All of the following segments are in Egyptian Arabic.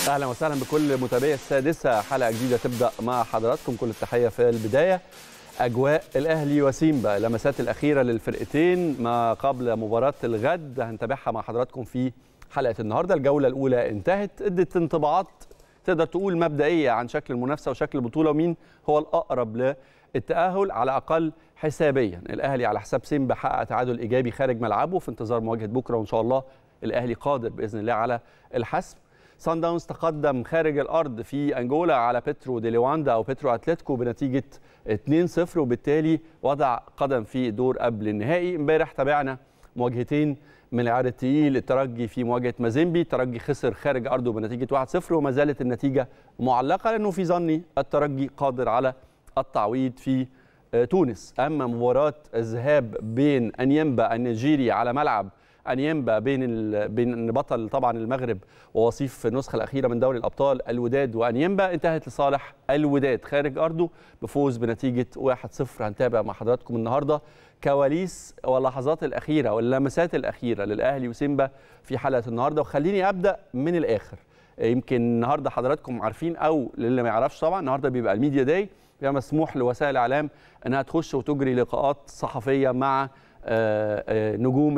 اهلا وسهلا بكل متابعي السادسه حلقه جديده تبدا مع حضراتكم كل التحيه في البدايه اجواء الاهلي وسيمبا لمسات الاخيره للفرقتين ما قبل مباراه الغد هنتابعها مع حضراتكم في حلقه النهارده الجوله الاولى انتهت ادت انطباعات تقدر تقول مبدئيه عن شكل المنافسه وشكل البطوله ومين هو الاقرب للتاهل على اقل حسابيا الاهلي على حساب سيمبا حقق تعادل ايجابي خارج ملعبه في انتظار مواجهه بكره وان شاء الله الاهلي قادر باذن الله على الحسم سان داونز تقدم خارج الارض في انجولا على بيترو دي لواندا او بيترو اتلتيكو بنتيجه 2-0 وبالتالي وضع قدم في دور قبل النهائي امبارح تابعنا مواجهتين من العيار التقيل الترجي في مواجهه مازيمبي الترجي خسر خارج ارضه بنتيجه 1-0 وما زالت النتيجه معلقه لانه في ظني الترجي قادر على التعويض في تونس اما مباراه الذهاب بين انيمبا النيجيري على ملعب انيمبا بين ال... بين بطل طبعا المغرب ووصيف في النسخه الاخيره من دوري الابطال الوداد وانيمبا انتهت لصالح الوداد خارج ارضه بفوز بنتيجه 1-0 هنتابع مع حضراتكم النهارده كواليس واللحظات الاخيره واللمسات الاخيره للاهلي وسيمبا في حلقه النهارده وخليني ابدا من الاخر يمكن النهارده حضراتكم عارفين او للي ما يعرفش طبعا النهارده بيبقى الميديا داي بيبقى مسموح لوسائل الاعلام انها تخش وتجري لقاءات صحفيه مع نجوم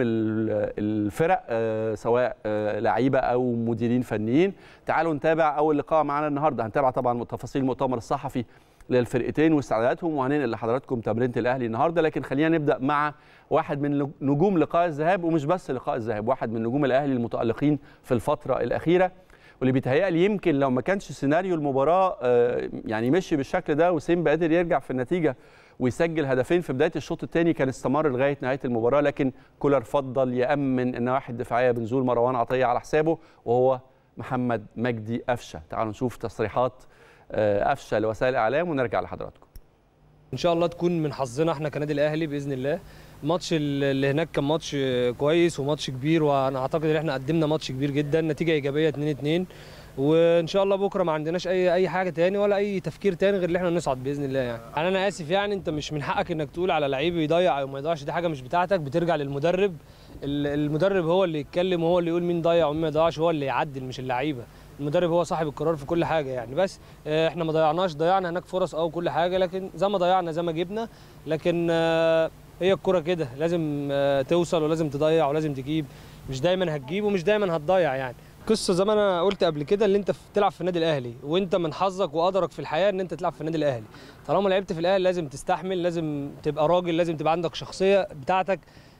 الفرق سواء لعيبه او مديرين فنيين تعالوا نتابع اول لقاء معانا النهارده هنتابع طبعا تفاصيل المؤتمر الصحفي للفرقتين واستعداداتهم وهننقل لحضراتكم تمرينه الاهلي النهارده لكن خلينا نبدا مع واحد من نجوم لقاء الذهاب ومش بس لقاء الذهاب واحد من نجوم الاهلي المتالقين في الفتره الاخيره واللي بيتهيألي يمكن لو ما كانش سيناريو المباراه يعني مشي بالشكل ده وسيمبا قادر يرجع في النتيجه ويسجل هدفين في بدايه الشوط الثاني كان استمر لغايه نهايه المباراه لكن كولر فضل يامن النواحي الدفاعيه بنزول مروان عطيه على حسابه وهو محمد مجدي قفشه تعالوا نشوف تصريحات قفشه لوسائل الاعلام ونرجع لحضراتكم ان شاء الله تكون من حظنا احنا كنادي الاهلي باذن الله الماتش اللي هناك كان ماتش كويس وماتش كبير وانا اعتقد ان احنا قدمنا ماتش كبير جدا نتيجه ايجابيه 2 2 وان شاء الله بكره ما عندناش اي اي حاجه تاني ولا اي تفكير تاني غير ان احنا نصعد باذن الله يعني انا انا اسف يعني انت مش من حقك انك تقول على لعيب يضيع او ما يضيعش دي حاجه مش بتاعتك بترجع للمدرب المدرب هو اللي يتكلم وهو اللي يقول مين ضيع ومين ما يضيعش هو اللي يعدل مش اللعيبه المدرب هو صاحب القرار في كل حاجه يعني بس احنا ما ضيعناش ضيعنا هناك فرص او كل حاجه لكن زي ما ضيعنا زي ما جبنا لكن هي الكره كده لازم توصل ولازم تضيع ولازم تجيب مش دايما هتجيب ومش دايما هتضيع يعني قصه زي ما انا قلت قبل كده اللي انت تلعب في النادي الاهلي وانت من حظك وقدرك في الحياه ان انت تلعب في النادي الاهلي طالما لعبت في الاهلي لازم تستحمل لازم تبقى راجل لازم تبقى عندك شخصيه بتاعتك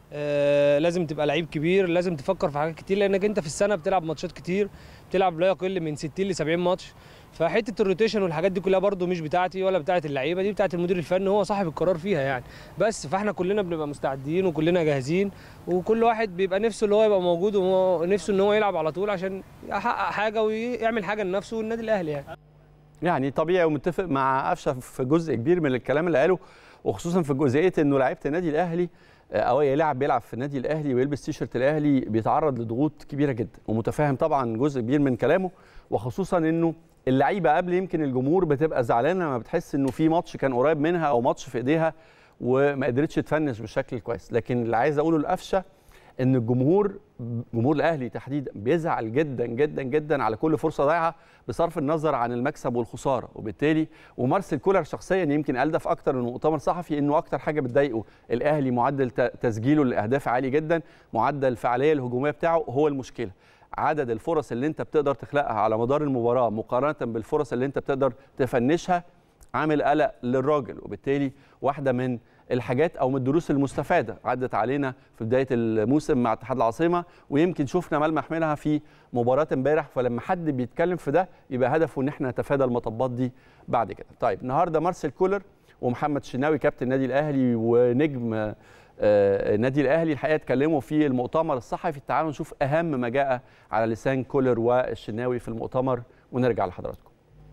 آه لازم تبقى لعيب كبير لازم تفكر في حاجات كتير لانك انت في السنه بتلعب ماتشات كتير بتلعب لا يقل من 60 ل 70 ماتش فحته الروتيشن والحاجات دي كلها برده مش بتاعتي ولا بتاعت اللعيبه دي بتاعت المدير الفني هو صاحب القرار فيها يعني بس فاحنا كلنا بنبقى مستعدين وكلنا جاهزين وكل واحد بيبقى نفسه اللي هو يبقى موجود ونفسه ان هو يلعب على طول عشان يحقق حاجه ويعمل حاجه لنفسه والنادي الاهلي يعني يعني طبيعي ومتفق مع قفشه في جزء كبير من الكلام اللي قاله وخصوصا في جزئيه انه لعيبه النادي الاهلي او اي لاعب بيلعب في النادي الاهلي ويلبس تيشرت الاهلي بيتعرض لضغوط كبيره جدا ومتفاهم طبعا جزء كبير من كلامه وخصوصا انه اللعيبه قبل يمكن الجمهور بتبقى زعلانه لما بتحس انه في ماتش كان قريب منها او ماتش في ايديها وما قدرتش تفنش بالشكل الكويس لكن اللي عايز اقوله لقفشه ان الجمهور جمهور الاهلي تحديدا بيزعل جدا جدا جدا على كل فرصه ضايعه بصرف النظر عن المكسب والخساره وبالتالي ومارسيل كولر شخصيا يمكن قال ده في اكتر من مؤتمر صحفي انه اكتر حاجه بتضايقه الاهلي معدل تسجيله للاهداف عالي جدا معدل الفعاليه الهجوميه بتاعه هو المشكله عدد الفرص اللي انت بتقدر تخلقها على مدار المباراه مقارنه بالفرص اللي انت بتقدر تفنشها عامل قلق للراجل وبالتالي واحده من الحاجات او من الدروس المستفاده عدت علينا في بدايه الموسم مع اتحاد العاصمه ويمكن شفنا ملمح منها في مباراه امبارح فلما حد بيتكلم في ده يبقى هدفه ان احنا نتفادى المطبات دي بعد كده. طيب النهارده مارسيل كولر ومحمد شناوي كابتن النادي الاهلي ونجم النادي الاهلي الحقيقه اتكلموا في المؤتمر الصحفي تعالوا نشوف اهم ما جاء على لسان كولر والشناوي في المؤتمر ونرجع لحضراتكم.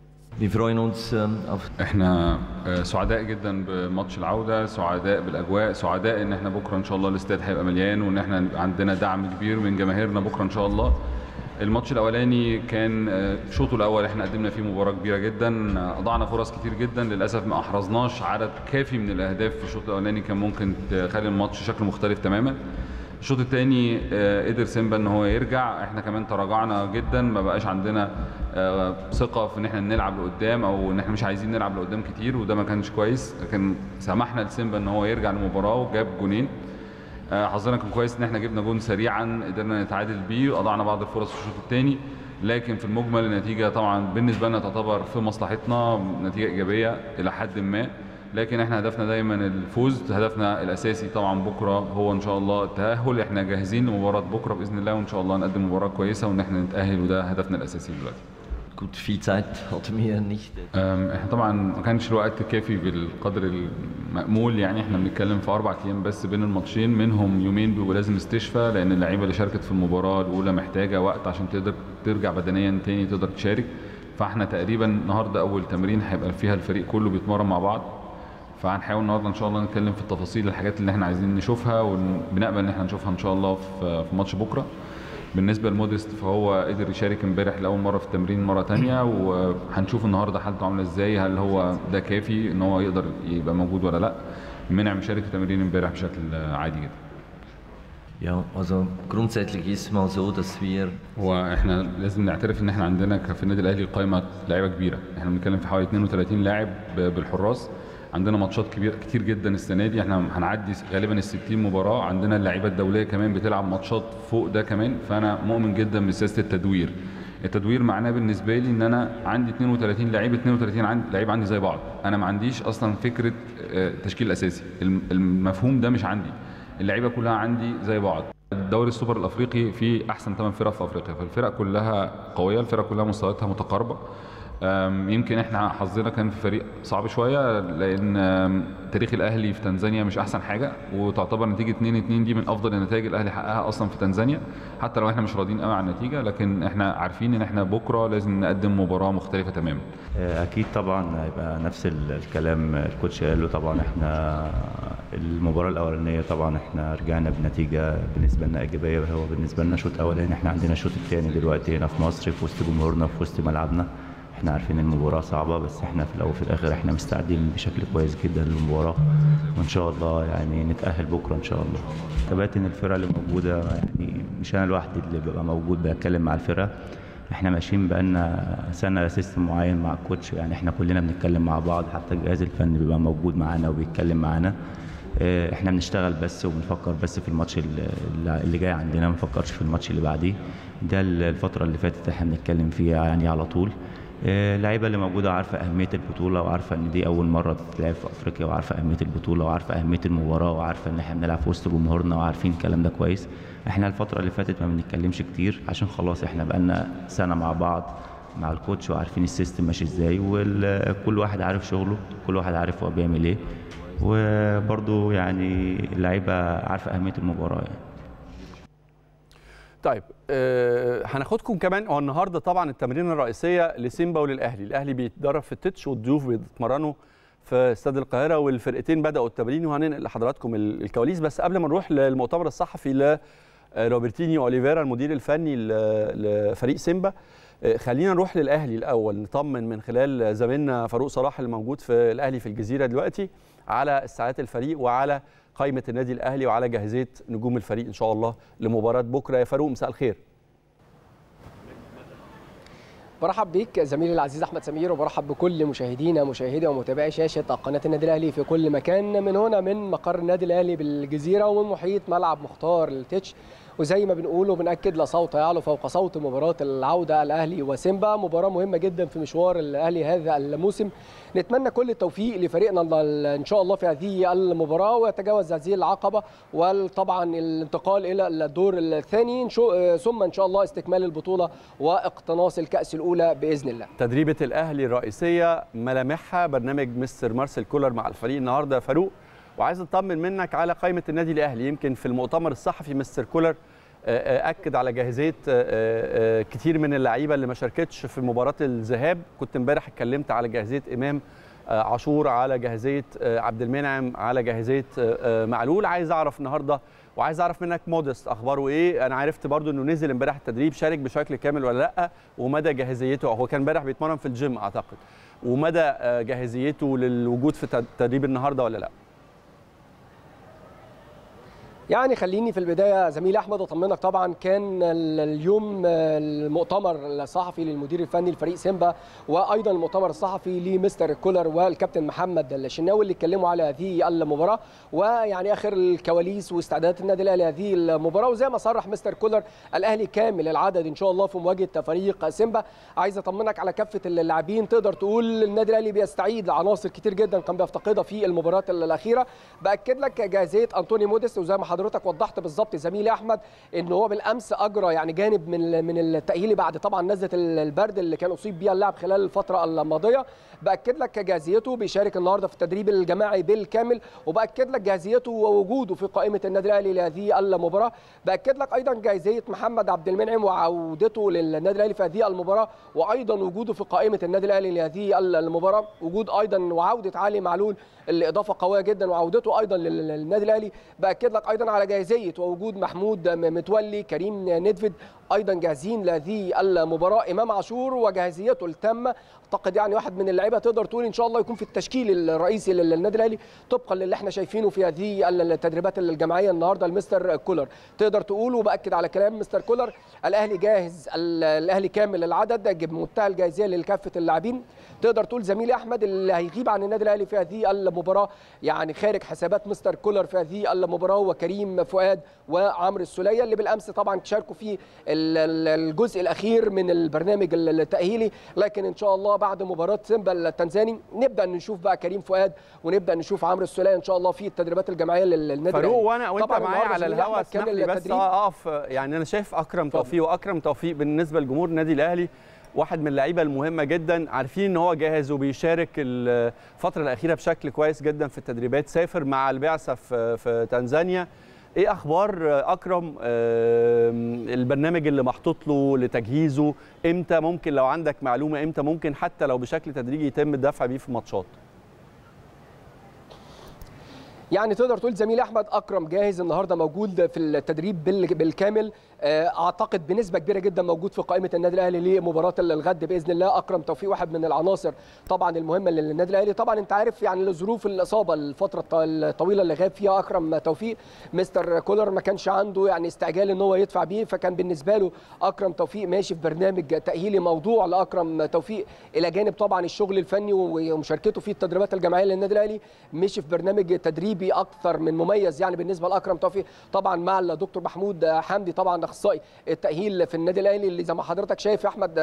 احنا سعداء جدا بماتش العوده سعداء بالاجواء سعداء ان احنا بكره ان شاء الله الاستاد هيبقى مليان وان احنا عندنا دعم كبير من جماهيرنا بكره ان شاء الله الماتش الاولاني كان شوطه الاول احنا قدمنا فيه مباراه كبيره جدا اضعنا فرص كتير جدا للاسف ما احرزناش عدد كافي من الاهداف في الشوط الاولاني كان ممكن تخلي الماتش شكله مختلف تماما الشوط الثاني قدر سيمبا ان هو يرجع احنا كمان تراجعنا جدا ما بقاش عندنا آه، ثقه في ان احنا نلعب لقدام او ان احنا مش عايزين نلعب لقدام كتير وده ما كانش كويس لكن سمحنا لسيمبا ان هو يرجع للمباراه وجاب جونين آه، حظنا كان كويس ان احنا جبنا جون سريعا قدرنا نتعادل بيه وقضعنا بعض الفرص في الشوط الثاني لكن في المجمل النتيجه طبعا بالنسبه لنا تعتبر في مصلحتنا نتيجه ايجابيه الى حد ما لكن احنا هدفنا دايما الفوز هدفنا الاساسي طبعا بكره هو ان شاء الله التاهل احنا جاهزين لمباراه بكره باذن الله وان شاء الله نقدم مباراه كويسه وان احنا نتاهل وده هدفنا الاساسي دلوقتي Gut, viel Zeit hatten wir nicht. أم، احنا طبعا ما كانش الوقت كافي بالقدر المأمول يعني احنا بنتكلم في اربع ايام بس بين الماتشين منهم يومين بيبقوا لازم استشفاء لان اللعيبه اللي شاركت في المباراه الاولى محتاجه وقت عشان تقدر ترجع بدنيا تاني تقدر تشارك فاحنا تقريبا النهارده اول تمرين هيبقى فيها الفريق كله بيتمرن مع بعض فهنحاول النهارده ان شاء الله نتكلم في التفاصيل الحاجات اللي احنا عايزين نشوفها وبنقبل ان احنا نشوفها ان شاء الله في في ماتش بكره بالنسبه لموديست فهو قدر يشارك امبارح لاول مره في التمرين مره تانية وهنشوف النهارده حالته عامله ازاي هل هو ده كافي ان هو يقدر يبقى موجود ولا لا منع مشارك في التمرين امبارح بشكل عادي جدا Ja, also grundsätzlich ist es mal so, dass wir هو احنا لازم نعترف ان احنا عندنا ك- في النادي الاهلي قائمه لعيبه كبيره احنا بنتكلم في حوالي 32 لاعب ب- بالحراس عندنا ماتشات كبيره كتير جدا السنه دي احنا هنعدي غالبا ال 60 مباراه عندنا اللعيبه الدوليه كمان بتلعب ماتشات فوق ده كمان فانا مؤمن جدا بسياسه التدوير التدوير معناه بالنسبه لي ان انا عندي 32 لعيب 32 عندي لعيب عندي زي بعض انا ما عنديش اصلا فكره آه، تشكيل اساسي الم- المفهوم ده مش عندي اللعيبه كلها عندي زي بعض الدوري السوبر الافريقي فيه احسن ثمان فرق في افريقيا فالفرق كلها قويه الفرق كلها مستوياتها متقاربه أم، يمكن احنا حظنا كان في فريق صعب شويه لان أم، تاريخ الاهلي في تنزانيا مش احسن حاجه وتعتبر نتيجه 2 2 دي من افضل النتائج الاهلي حققها اصلا في تنزانيا حتى لو احنا مش راضيين قوي عن النتيجه لكن احنا عارفين ان احنا بكره لازم نقدم مباراه مختلفه تماما اكيد طبعا هيبقى نفس ال- الكلام الكوتش قاله طبعا احنا المباراه الاولانيه طبعا احنا رجعنا بنتيجه بالنسبه لنا ايجابيه وهو بالنسبه لنا شوط اولاني احنا عندنا الشوط الثاني دلوقتي هنا في مصر في وسط جمهورنا في وسط ملعبنا احنا عارفين المباراه صعبه بس احنا في الاول وفي الاخر احنا مستعدين بشكل كويس جدا للمباراه وان شاء الله يعني نتاهل بكره ان شاء الله كباتن الفرقه اللي موجوده يعني مش انا لوحدي اللي ببقى موجود بتكلم مع الفرقه احنا ماشيين بقالنا سنه على سيستم معين مع الكوتش يعني احنا كلنا بنتكلم مع بعض حتى الجهاز الفني بيبقى موجود معانا وبيتكلم معانا اه، احنا بنشتغل بس وبنفكر بس في الماتش اللي اللي جاي عندنا ما بنفكرش في الماتش اللي بعديه ده الفتره اللي فاتت احنا بنتكلم فيها يعني على طول اه، اللعيبه اللي موجوده عارفه اهميه البطوله وعارفه ان دي اول مره تتلعب في افريقيا وعارفه اهميه البطوله وعارفه اهميه المباراه وعارفه ان احنا بنلعب في وسط جمهورنا وعارفين الكلام ده كويس احنا الفتره اللي فاتت ما بنتكلمش كتير عشان خلاص احنا بقالنا سنه مع بعض مع الكوتش وعارفين السيستم ماشي ازاي وكل واحد عارف شغله كل واحد عارف هو بيعمل ايه وبرضه يعني اللعيبه عارفه اهميه المباراه يعني طيب آه هناخدكم كمان هو النهارده طبعا التمرين الرئيسيه لسيمبا وللاهلي الاهلي بيتدرب في التتش والضيوف بيتمرنوا في استاد القاهره والفرقتين بداوا التمرين وهننقل لحضراتكم ال- الكواليس بس قبل ما نروح للمؤتمر الصحفي لروبرتينيو اوليفيرا المدير الفني ل- لفريق سيمبا آه، خلينا نروح للاهلي الاول نطمن من خلال زميلنا فاروق صلاح اللي موجود في الاهلي في الجزيره دلوقتي على استعدادات الفريق وعلى قائمه النادي الاهلي وعلى جاهزيه نجوم الفريق ان شاء الله لمباراه بكره يا فاروق مساء الخير برحب بيك زميلي العزيز احمد سمير وبرحب بكل مشاهدينا مشاهدي ومتابعي شاشه قناه النادي الاهلي في كل مكان من هنا من مقر النادي الاهلي بالجزيره ومن محيط ملعب مختار التتش وزي ما بنقول وبنأكد لا صوت يعلو فوق صوت مباراة العودة الأهلي وسيمبا مباراة مهمة جدا في مشوار الأهلي هذا الموسم نتمنى كل التوفيق لفريقنا إن شاء الله في هذه المباراة ويتجاوز هذه العقبة وطبعا الانتقال إلى الدور الثاني نشو- ثم إن شاء الله استكمال البطولة واقتناص الكأس الأولى بإذن الله تدريبة الأهلي الرئيسية ملامحها برنامج مستر مارسيل كولر مع الفريق النهارده يا فاروق وعايز اطمن منك على قائمة النادي الأهلي يمكن في المؤتمر الصحفي مستر كولر آه، آه، أكد على جاهزية آه، آه، كتير من اللعيبة اللي ما شاركتش في مباراة الذهاب كنت امبارح اتكلمت على جاهزية إمام آه، عاشور على جاهزية آه، عبد المنعم على جاهزية آه، آه، معلول عايز أعرف النهارده وعايز اعرف منك مودست اخباره ايه انا عرفت برضو انه نزل امبارح التدريب شارك بشكل كامل ولا لا ومدى جاهزيته هو كان امبارح بيتمرن في الجيم اعتقد ومدى آه، جاهزيته للوجود في تد- تدريب النهارده ولا لا يعني خليني في البدايه زميلي احمد اطمنك طبعا كان ال- اليوم آه، المؤتمر الصحفي للمدير الفني لفريق سيمبا وايضا المؤتمر الصحفي لمستر كولر والكابتن محمد الشناوي اللي اتكلموا على هذه المباراه ويعني اخر الكواليس واستعدادات النادي الاهلي لهذه المباراه وزي ما صرح مستر كولر الاهلي كامل العدد ان شاء الله في مواجهه فريق سيمبا عايز اطمنك على كافه اللاعبين تقدر تقول النادي الاهلي بيستعيد لعناصر كتير جدا كان بيفتقدها في المباراه الاخيره باكد لك جاهزيه انطوني موديست وزي ما حضرتك وضحت بالظبط زميلي احمد ان هو بالامس اجرى يعني جانب من من التاهيل بعد طبعا نزله البرد اللي كان اصيب بيها اللاعب خلال الفتره الماضيه باكد لك جاهزيته بيشارك النهارده في التدريب الجماعي بالكامل وباكد لك جاهزيته ووجوده في قائمه النادي الاهلي لهذه المباراه باكد لك ايضا جاهزيه محمد عبد المنعم وعودته للنادي الاهلي في هذه المباراه وايضا وجوده في قائمه النادي الاهلي لهذه المباراه وجود ايضا وعوده علي معلول اللي اضافه قويه جدا وعودته ايضا لل- للنادي الاهلي باكد لك ايضا على جاهزيه ووجود محمود م- متولي كريم ندفد ايضا جاهزين لهذه المباراه امام عاشور وجاهزيته التامه اعتقد يعني واحد من اللعيبه تقدر تقول ان شاء الله يكون في التشكيل الرئيسي لل- للنادي الاهلي طبقا للي احنا شايفينه في هذه التدريبات الجماعيه النهارده لمستر كولر تقدر تقول وباكد على كلام مستر كولر الاهلي جاهز ال- الاهلي كامل العدد بمنتهى الجاهزيه لكافه اللاعبين تقدر تقول زميلي احمد اللي هيغيب عن النادي الاهلي في هذه المباراه يعني خارج حسابات مستر كولر في هذه المباراه هو كريم فؤاد وعمرو السوليه اللي بالامس طبعا شاركوا في ال- ال- الجزء الاخير من البرنامج ال- التاهيلي لكن ان شاء الله بعد مباراه سيمبا التنزاني نبدا نشوف بقى كريم فؤاد ونبدا نشوف عمرو السوليه ان شاء الله في التدريبات الجماعيه لل- للنادي فاروق الاهلي وانا وانت طبعاً معايا النهاردة على زميلي الهوا أحمد اسمح كامل لي بس التدريب. اقف يعني انا شايف اكرم اتفضل. توفيق واكرم توفيق بالنسبه لجمهور النادي الاهلي واحد من اللعيبه المهمه جدا عارفين ان هو جاهز وبيشارك الفتره الاخيره بشكل كويس جدا في التدريبات سافر مع البعثه في في تنزانيا ايه اخبار اكرم آم، البرنامج اللي محطوط له لتجهيزه امتى ممكن لو عندك معلومه امتى ممكن حتى لو بشكل تدريجي يتم الدفع بيه في ماتشات يعني تقدر تقول زميل احمد اكرم جاهز النهارده موجود في التدريب بال- بالكامل آه، اعتقد بنسبه كبيره جدا موجود في قائمه النادي الاهلي لمباراه الغد باذن الله اكرم توفيق واحد من العناصر طبعا المهمه للنادي الاهلي طبعا انت عارف يعني لظروف الاصابه الفتره الط- الطويله اللي غاب فيها اكرم توفيق مستر كولر ما كانش عنده يعني استعجال ان هو يدفع بيه فكان بالنسبه له اكرم توفيق ماشي في برنامج تاهيلي موضوع لاكرم توفيق الى جانب طبعا الشغل الفني ومشاركته في التدريبات الجماعيه للنادي الاهلي مشي في برنامج تدريبي اكثر من مميز يعني بالنسبه لاكرم توفيق طبعا مع الدكتور محمود حمدي طبعا اخصائي التاهيل في النادي الاهلي اللي زي ما حضرتك شايف يا احمد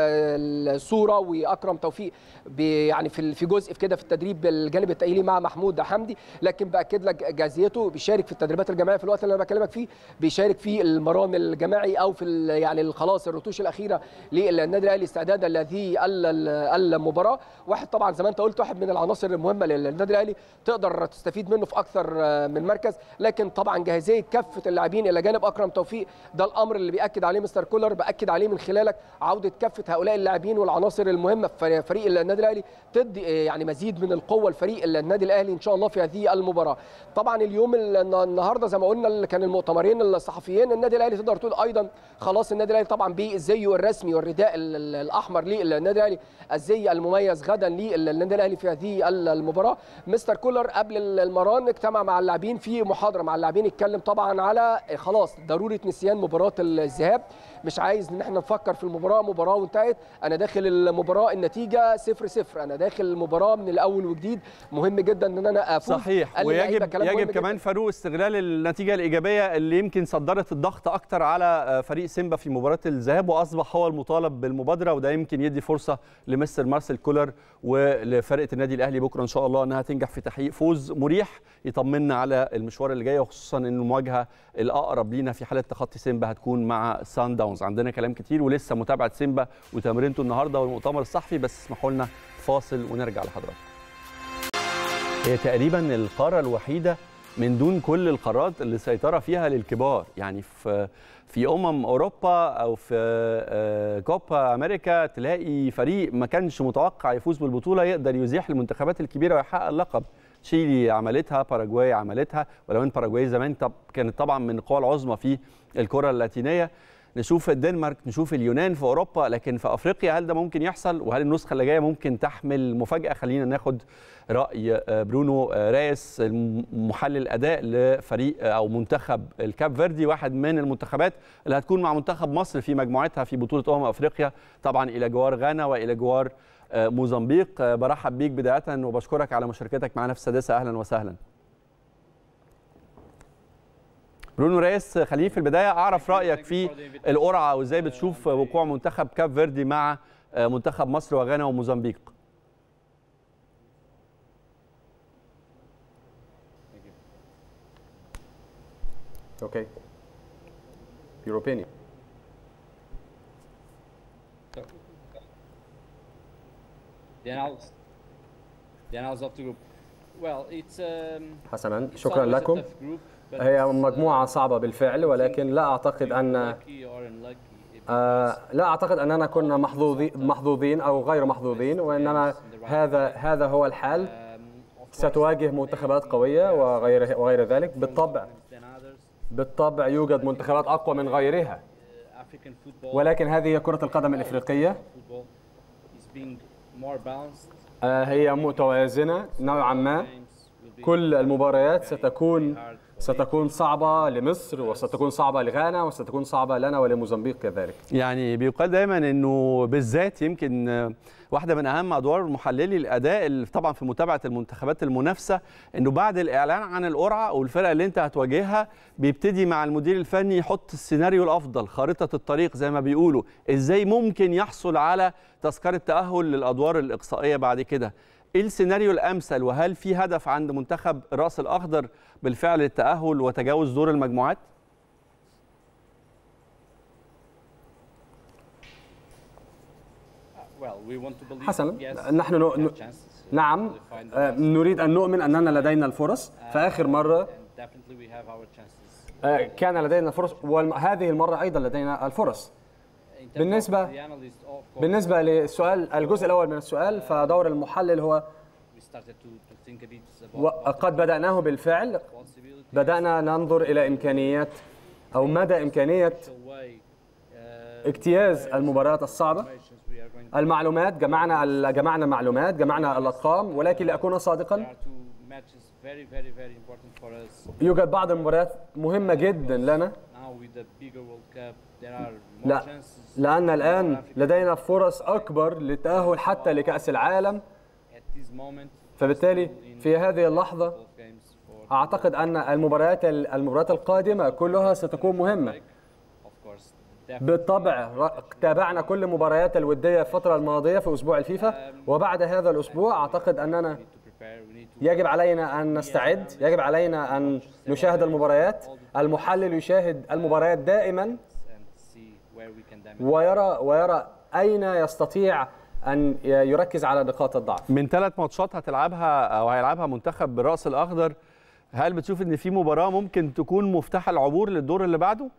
الصوره واكرم توفيق بي- يعني في في جزء في كده في التدريب الجانب التاهيلي مع محمود حمدي لكن باكد لك جاهزيته بيشارك في التدريبات الجماعيه في الوقت اللي انا بكلمك فيه بيشارك في المران الجماعي او في ال- يعني خلاص الرتوش الاخيره للنادي الاهلي استعدادا لهذه ال- ال- المباراه واحد طبعا زي ما انت قلت واحد من العناصر المهمه للنادي الاهلي تقدر تستفيد منه في اكثر من مركز لكن طبعا جاهزيه كافه اللاعبين الى جانب اكرم توفيق ده الامر اللي بياكد عليه مستر كولر باكد عليه من خلالك عوده كافه هؤلاء اللاعبين والعناصر المهمه في فريق النادي الاهلي تدي يعني مزيد من القوه لفريق النادي الاهلي ان شاء الله في هذه المباراه طبعا اليوم ال- النهارده زي ما قلنا اللي كان المؤتمرين الصحفيين النادي الاهلي تقدر تقول ايضا خلاص النادي الاهلي طبعا بالزي الرسمي والرداء ال- ال- الاحمر للنادي الاهلي الزي المميز غدا للنادي الاهلي في هذه المباراه مستر كولر قبل المران اجتمع مع اللاعبين في محاضره مع اللاعبين اتكلم طبعا على خلاص ضروره نسيان مباراه الذهاب مش عايز ان احنا نفكر في المباراه مباراه وانتهت انا داخل المباراه النتيجه 0 0 انا داخل المباراه من الاول وجديد مهم جدا ان انا افوز صحيح قال للعيبة ويجب كلام مهم يجب جداً. كمان فاروق استغلال النتيجه الايجابيه اللي يمكن صدرت الضغط اكتر على فريق سيمبا في مباراه الذهاب واصبح هو المطالب بالمبادره وده يمكن يدي فرصه لمستر مارسيل كولر ولفرقه النادي الاهلي بكره ان شاء الله انها تنجح في تحقيق فوز مريح يطمنا على المشوار اللي جاي وخصوصا ان المواجهه الاقرب لينا في حاله تخطي سيمبا هتكون مع سان داونز عندنا كلام كتير ولسه متابعه سيمبا وتمرينته النهارده والمؤتمر الصحفي بس اسمحوا لنا فاصل ونرجع لحضراتكم هي تقريبا القاره الوحيده من دون كل القارات اللي سيطره فيها للكبار يعني في في امم اوروبا او في آه، كوبا امريكا تلاقي فريق ما كانش متوقع يفوز بالبطوله يقدر يزيح المنتخبات الكبيره ويحقق اللقب تشيلي عملتها باراجواي عملتها ولو ان باراجواي زمان طب كانت طبعا من القوى العظمى في الكره اللاتينيه نشوف الدنمارك نشوف اليونان في اوروبا لكن في افريقيا هل ده ممكن يحصل وهل النسخه اللي جايه ممكن تحمل مفاجاه خلينا ناخد راي برونو رايس محلل اداء لفريق او منتخب الكاب فيردي واحد من المنتخبات اللي هتكون مع منتخب مصر في مجموعتها في بطوله امم افريقيا طبعا الى جوار غانا والى جوار موزمبيق برحب بيك بدايه وبشكرك على مشاركتك معنا في السادسه اهلا وسهلا برونو ريس خليني في البدايه اعرف رايك في القرعه وازاي بتشوف وقوع منتخب كاب فيردي مع منتخب مصر وغانا وموزمبيق Okay. Your opinion. The analysis. The analysis of the group. Well, it's um, حسنا it's شكرا always a لكم tough group, but هي it's, uh, مجموعة صعبة بالفعل ولكن لا أعتقد أن lucky or unlucky. It آه، لا أعتقد أننا كنا محظوظي- محظوظين أو غير محظوظين وإنما هذا هذا هو الحال um, of course, ستواجه منتخبات قوية وغير وغير ذلك بالطبع than others. بالطبع يوجد منتخبات أقوى من غيرها Uh, African football, ولكن هذه هي كرة القدم الإفريقية football is being more balanced. آه، هي متوازنة نوعا ما Games will be كل المباريات ستكون hard for ستكون صعبة لمصر وستكون صعبة لغانا وستكون صعبة لنا ولموزمبيق كذلك يعني بيقال دايما انه بالذات يمكن آه، واحده من اهم ادوار محللي الاداء اللي طبعا في متابعه المنتخبات المنافسه انه بعد الاعلان عن القرعه والفرقه اللي انت هتواجهها بيبتدي مع المدير الفني يحط السيناريو الافضل خارطه الطريق زي ما بيقولوا ازاي ممكن يحصل على تذكره تاهل للادوار الاقصائيه بعد كده ايه السيناريو الامثل وهل في هدف عند منتخب الراس الاخضر بالفعل للتاهل وتجاوز دور المجموعات Well, we want to believe, حسنا yes, نحن we ن- have ن- chances, uh, نعم to find the آه، best. نريد أن نؤمن أننا لدينا الفرص فآخر مرة And definitely we have our chances. آه، كان لدينا الفرص وهذه المرة أيضا لدينا الفرص In terms of بالنسبة- the analyst, of course, بالنسبة للسؤال الجزء الأول من السؤال فدور المحلل هو we started to, to think a bit about what وقد بدأناه بالفعل possibilities بدأنا ننظر إلى إمكانيات أو مدى إمكانية the way uh, اجتياز المباريات الصعبة situations we are going المعلومات جمعنا جمعنا معلومات جمعنا الأرقام ولكن لأكون There صادقا are two matches very, very, very important for us. يوجد بعض المباريات مهمة جدا لنا Now with the bigger World Cup, there are more لا chances. لأن الآن for Africa لدينا فرص أكبر للتأهل حتى لكأس العالم at this moment. فبالتالي في هذه اللحظة both games for أعتقد أن المباريات المباريات القادمة كلها ستكون مهمة of course. definitely. بالطبع ر- تابعنا كل مباريات الودية الفترة الماضية في أسبوع الفيفا وبعد هذا الأسبوع أعتقد أننا We need to prepare. We need to يجب علينا أن نستعد يجب علينا أن نشاهد المباريات المحلل يشاهد المباريات دائما and see where we can damage. ويرى ويرى أين يستطيع أن ي- يركز على نقاط الضعف من ثلاث ماتشات هتلعبها او هيلعبها منتخب بالراس الاخضر هل بتشوف ان في مباراه ممكن تكون مفتاح العبور للدور اللي بعده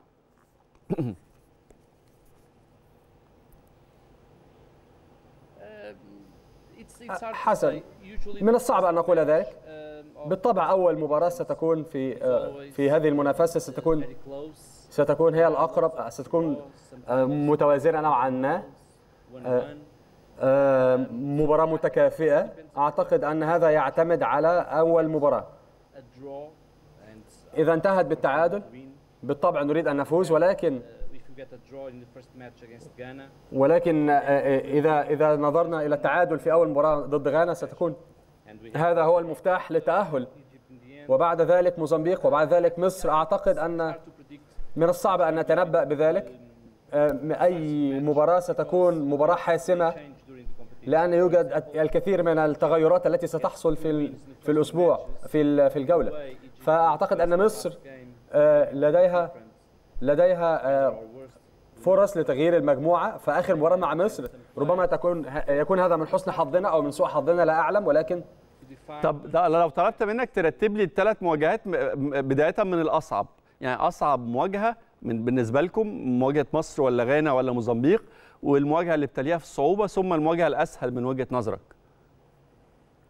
It's, it's hard to حسن say. Usually من الصعب أن نقول ذلك um, of بالطبع أول مباراة ستكون في آه، في هذه المنافسة ستكون very close. ستكون هي الأقرب آه، ستكون آه، متوازنة نوعا ما One one. آه، مباراة متكافئة أعتقد أن هذا يعتمد على أول مباراة a draw and إذا انتهت بالتعادل win. بالطبع نريد أن نفوز ولكن Uh, if you get a draw in the first match against Ghana, ولكن آه، آه، إذا إذا نظرنا إلى التعادل في أول مباراة ضد غانا ستكون and we have هذا هو المفتاح للتأهل Egypt in the end, وبعد ذلك موزمبيق وبعد ذلك مصر أعتقد أن hard to predict. من الصعب أن نتنبأ بذلك آه، أي مباراة ستكون مباراة حاسمة Change during the competition. لأن يوجد الكثير من التغيرات التي ستحصل في ال- في الأسبوع في ال- في الجولة فأعتقد أن مصر Game آه، لديها لديها آه، or worst. فرص لتغيير المجموعة فآخر مباراة مع مصر ربما تكون يكون هذا من حسن حظنا أو من سوء حظنا لا أعلم ولكن To define طب ده لو طلبت منك ترتب لي الثلاث مواجهات م- م- بدايه من الاصعب يعني اصعب مواجهه من بالنسبه لكم مواجهه مصر ولا غانا ولا موزمبيق والمواجهه اللي بتليها في الصعوبه ثم المواجهه الاسهل من وجهه نظرك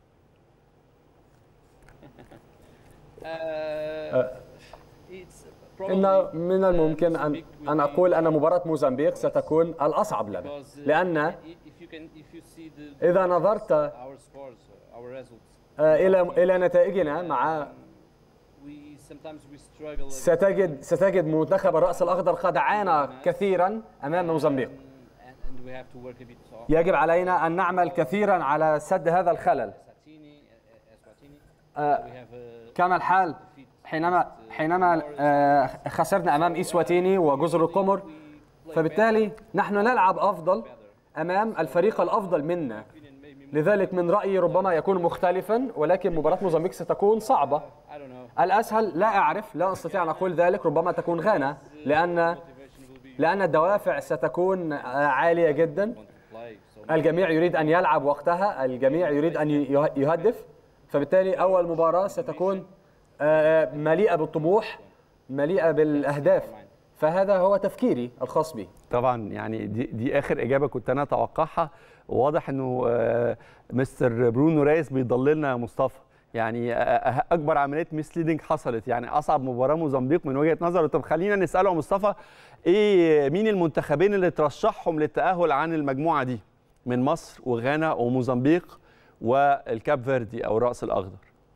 Uh, it's إن من الممكن أن أن أقول أن مباراة موزمبيق ستكون الأصعب لنا Because, uh, لأن if you can, if you see the إذا نظرت our scores, uh, our results, آه، إلى إلى نتائجنا مع we sometimes we struggle. a ستجد ستجد منتخب الرأس الأخضر قد عانى كثيرا أمام موزمبيق and, and we have to work a bit. So, يجب علينا أن نعمل كثيرا على سد هذا الخلل Satini, uh, Eswatini, آه، we have uh, كما الحال حينما حينما آه، خسرنا امام اسواتيني وجزر القمر فبالتالي نحن نلعب افضل امام الفريق الافضل منا لذلك من رايي ربما يكون مختلفا ولكن مباراه موزمبيق ستكون صعبه I don't know. الاسهل لا اعرف لا استطيع ان اقول ذلك ربما تكون غانا لان لان الدوافع ستكون آه، عاليه جدا Play. So الجميع يريد ان يلعب وقتها الجميع يريد ان يه- يهدف فبالتالي اول مباراه ستكون آه، مليئه بالطموح مليئه بالاهداف فهذا هو تفكيري الخاص بي طبعا يعني دي, دي اخر اجابه كنت انا اتوقعها واضح انه آه، مستر برونو ريس بيضللنا يا مصطفى يعني آه، اكبر عمليه ميسليدنج حصلت يعني اصعب مباراه موزمبيق من وجهه نظره طب خلينا نساله يا مصطفى ايه مين المنتخبين اللي ترشحهم للتاهل عن المجموعه دي من مصر وغانا وموزمبيق والكاب فيردي او الراس الاخضر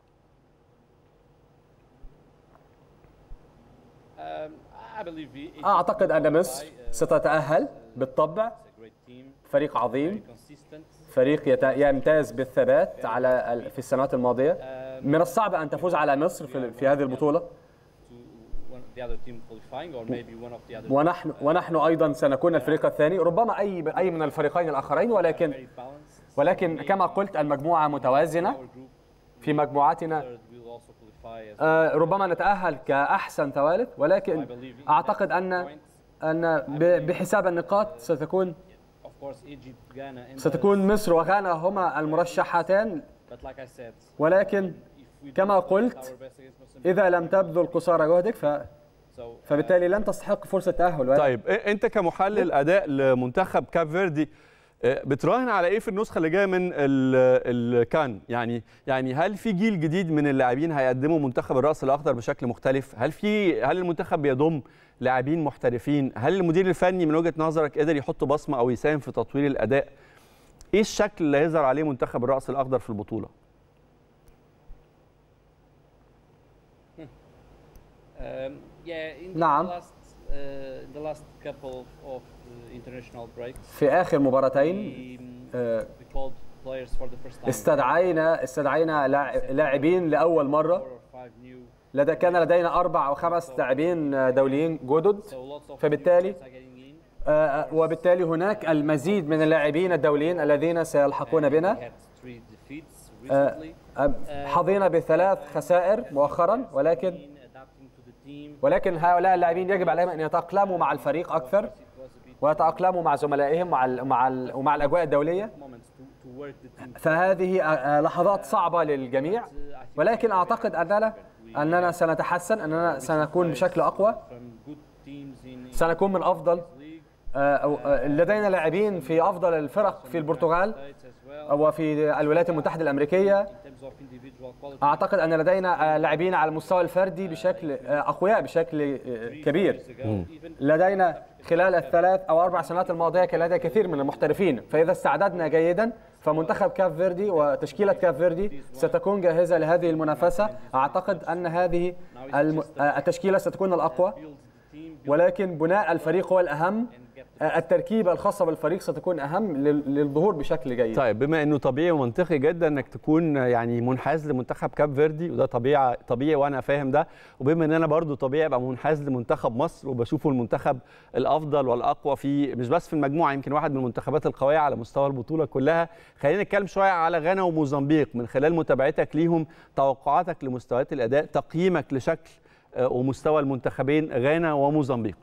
um, I believe we, اعتقد ان مصر ستتاهل بالطبع a great team, فريق عظيم consistent. فريق يت- يمتاز بالثبات على ال- في السنوات الماضيه من الصعب ان تفوز على مصر في في هذه البطوله to one, the other team qualifying or maybe one of the other ونحن ونحن ايضا سنكون الفريق الثاني ربما اي اي من الفريقين الاخرين ولكن very balanced. ولكن كما قلت المجموعه متوازنه Our group في مجموعاتنا third will also qualify as آه، ربما نتأهل كأحسن ثوالث ولكن أعتقد أن أن ب- بحساب النقاط ستكون of course Egypt, Ghana and ستكون مصر وغانا هما المرشحتان but like I said, ولكن if we كما do قلت our best against Mozambique, إذا لم تبذل قصارى جهدك ف so uh, فبالتالي لن تستحق فرصة تأهل طيب إيه- انت كمحلل اداء لمنتخب كاب فيردي إيه، بتراهن على ايه في النسخه اللي جايه من ال- الكان يعني يعني هل في جيل جديد من اللاعبين هيقدموا منتخب الراس الاخضر بشكل مختلف هل في هل المنتخب بيضم لاعبين محترفين هل المدير الفني من وجهه نظرك قدر يحط بصمه او يساهم في تطوير الاداء ايه الشكل اللي هيظهر عليه منتخب الراس الاخضر في البطوله um, yeah, in نعم. the last uh, in the last couple of uh, international breaks, في آخر مباراتين we, um, آه، we called players for the first time. استدعينا استدعينا لاع- لاعبين لأول Four مرة or five new. لدى كان لدينا أربع أو خمس لاعبين دوليين جدد So lots of فبالتالي new players are getting in. آه، وبالتالي هناك المزيد من اللاعبين الدوليين الذين سيلحقون We بنا had three defeats آه، recently. آه، حظينا بثلاث خسائر مؤخرا ولكن In adapting to the team, ولكن هؤلاء اللاعبين يجب عليهم ان يتاقلموا مع الفريق اكثر it was a bit ويتاقلموا مع زملائهم مع ال مع ال ومع الاجواء الدوليه moments to, to work the team. فهذه آه، آه، لحظات صعبه للجميع ولكن اعتقد اننا اننا سنتحسن اننا سنكون بشكل اقوى From good teams in سنكون من افضل league آه، أو- آه، لدينا لاعبين في افضل الفرق في البرتغال states as well. وفي الولايات المتحده الامريكيه In terms of individual quality, اعتقد ان لدينا آه، لاعبين على المستوى الفردي بشكل آه، اقوياء بشكل آه، كبير years ago, even لدينا خلال الثلاث او اربع سنوات الماضيه كان لدينا كثير من المحترفين فاذا استعددنا جيدا فمنتخب كاف فيردي وتشكيله كاف فيردي ستكون جاهزه لهذه المنافسه اعتقد ان هذه الم... آه، التشكيله ستكون الاقوى build the team, build ولكن بناء الفريق هو الاهم and get the آه، التركيبه الخاصه بالفريق ستكون اهم لل- للظهور بشكل جيد طيب بما انه طبيعي ومنطقي جدا انك تكون يعني منحاز لمنتخب كاب فيردي وده طبيعي طبيعي وانا فاهم ده وبما ان انا برضو طبيعي ابقى منحاز لمنتخب مصر وبشوفه المنتخب الافضل والاقوى في مش بس في المجموعه يمكن واحد من المنتخبات القويه على مستوى البطوله كلها خلينا نتكلم شويه على غانا وموزمبيق من خلال متابعتك ليهم توقعاتك لمستويات الاداء تقييمك لشكل آه، ومستوى المنتخبين غانا وموزمبيق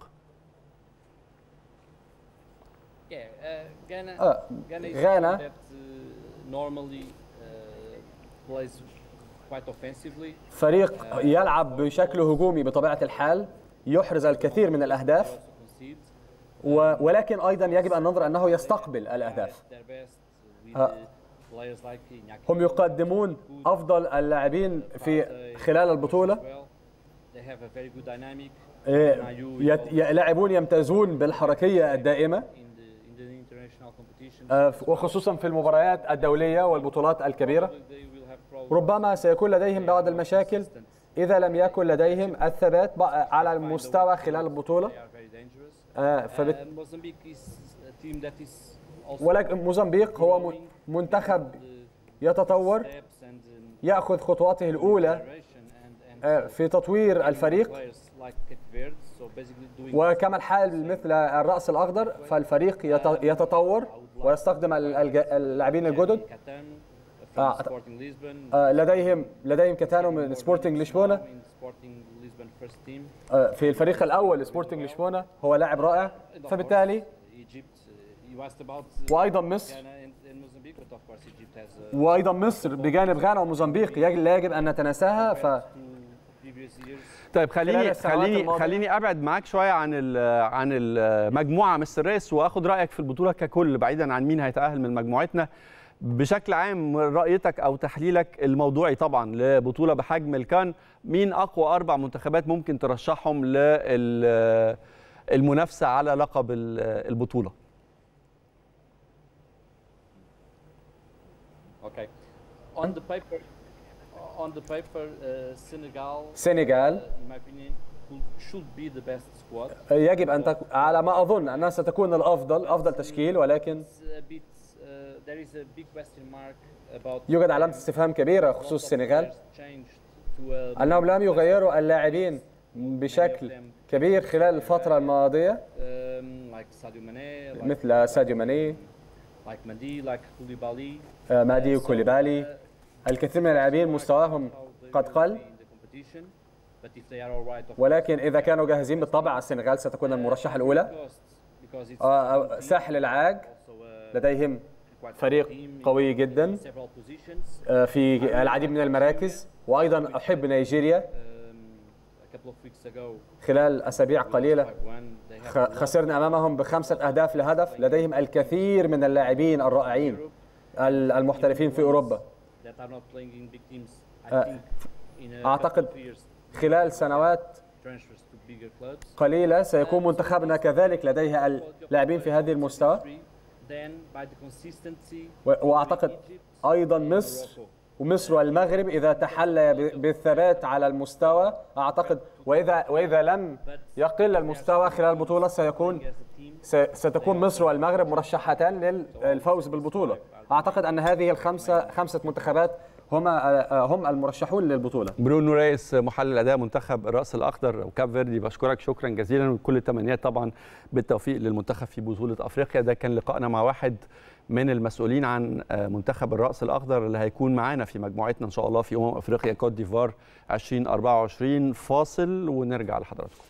yeah, uh, Ghana. آه، Ghana is غانا that uh, normally uh, plays quite offensively. فريق يلعب بشكل هجومي بطبيعه الحال يحرز الكثير من الاهداف Also concede و- ولكن ايضا يجب ان ننظر انه يستقبل الاهداف their best with آه. uh, players like Iñaki هم يقدمون افضل اللاعبين في خلال البطوله as well. They have a very good dynamic. آه، يت- ي- لاعبون يمتازون بالحركيه الدائمه in the in the international competition. آه، وخصوصا في المباريات الدوليه والبطولات الكبيره They will have problems ربما سيكون لديهم بعض المشاكل اذا لم يكن لديهم الثبات بقى على المستوى خلال البطوله they are very dangerous. آه، فبت... And Mozambique is a team that is also ولكن موزمبيق هو م- منتخب يتطور steps and um, ياخذ خطواته الاولى generation and and آه، في تطوير الفريق players like Cape Verde. So basically doing وكما الحال مثل الرأس الأخضر فالفريق يت- يتطور ويستخدم ال- الج- اللاعبين الجدد Catano from آه، Sporting Lisbon. آه، لديهم لديهم كتانو من سبورتنج لشبونة in Sporting Lisbon first team. آه، في الفريق الأول سبورتنج لشبونة هو لاعب رائع And of فبالتالي course, Egypt. uh, You asked about uh, وأيضا مصر Ghana and, and Mozambique, but of course Egypt has uh, وأيضا مصر بجانب غانا وموزمبيق يجب لا يجب أن نتناساها ف to previous years. طيب خلال خليني السنوات خليني الماضية. خليني ابعد معاك شويه عن ال- عن المجموعه مستر ريس واخد رايك في البطوله ككل بعيدا عن مين هيتاهل من مجموعتنا بشكل عام رايتك او تحليلك الموضوعي طبعا لبطوله بحجم الكان مين اقوى اربع منتخبات ممكن ترشحهم للمنافسه على لقب ال- البطوله Okay. On the paper, on the paper, uh, Senegal, سنغال uh, in my opinion, could, should be the best squad. يجب أن تك... على ما أظن أنها ستكون الأفضل أفضل تشكيل ولكن It's a bit, uh, there is a big question mark about يوجد علامة استفهام كبيرة a lot خصوص of السنغال players changed to a أنهم لم يغيروا اللاعبين بشكل كبير خلال الفترة الماضية um, like Sadio Mane, like, مثل ساديو ماني like Mandi, like Koulibaly. آه، مادي وكوليبالي الكثير من اللاعبين مستواهم How they قد will قل be in the competition. But if they are all right, of ولكن إذا كانوا جاهزين بالطبع السنغال ستكون المرشحة الأولى course, because it's آه، آه، ساحل العاج also uh, لديهم quite a فريق team in قوي جدا several positions. آه، في العديد من المراكز وأيضا أحب نيجيريا Um, a couple of weeks ago, خلال أسابيع قليلة 5-1, they have خ- a lot خسرنا أمامهم بخمسة أهداف لهدف لديهم الكثير من اللاعبين الرائعين ال- المحترفين في أوروبا that are not playing in big teams. I آه، think in a أعتقد couple of years, خلال سنوات transfers to bigger clubs. قليلة سيكون منتخبنا كذلك لديه اللاعبين في هذه المستوى Then by the consistency, و- وأعتقد أيضا مصر ومصر والمغرب إذا تحلى ب- بالثبات على المستوى أعتقد وإذا وإذا لم يقل المستوى خلال البطولة سيكون as a team, س- ستكون مصر والمغرب مرشحتان للفوز بالبطولة أعتقد أن هذه الخمسة خمسة منتخبات هما هم المرشحون للبطولة برونو ريس محلل اداء منتخب الراس الاخضر وكاب فيردي بشكرك شكرا جزيلا وكل التمنيات طبعا بالتوفيق للمنتخب في بطوله افريقيا ده كان لقائنا مع واحد من المسؤولين عن آه، منتخب الراس الاخضر اللي هيكون معانا في مجموعتنا ان شاء الله في امم افريقيا كوت ديفوار 2024 فاصل ونرجع لحضراتكم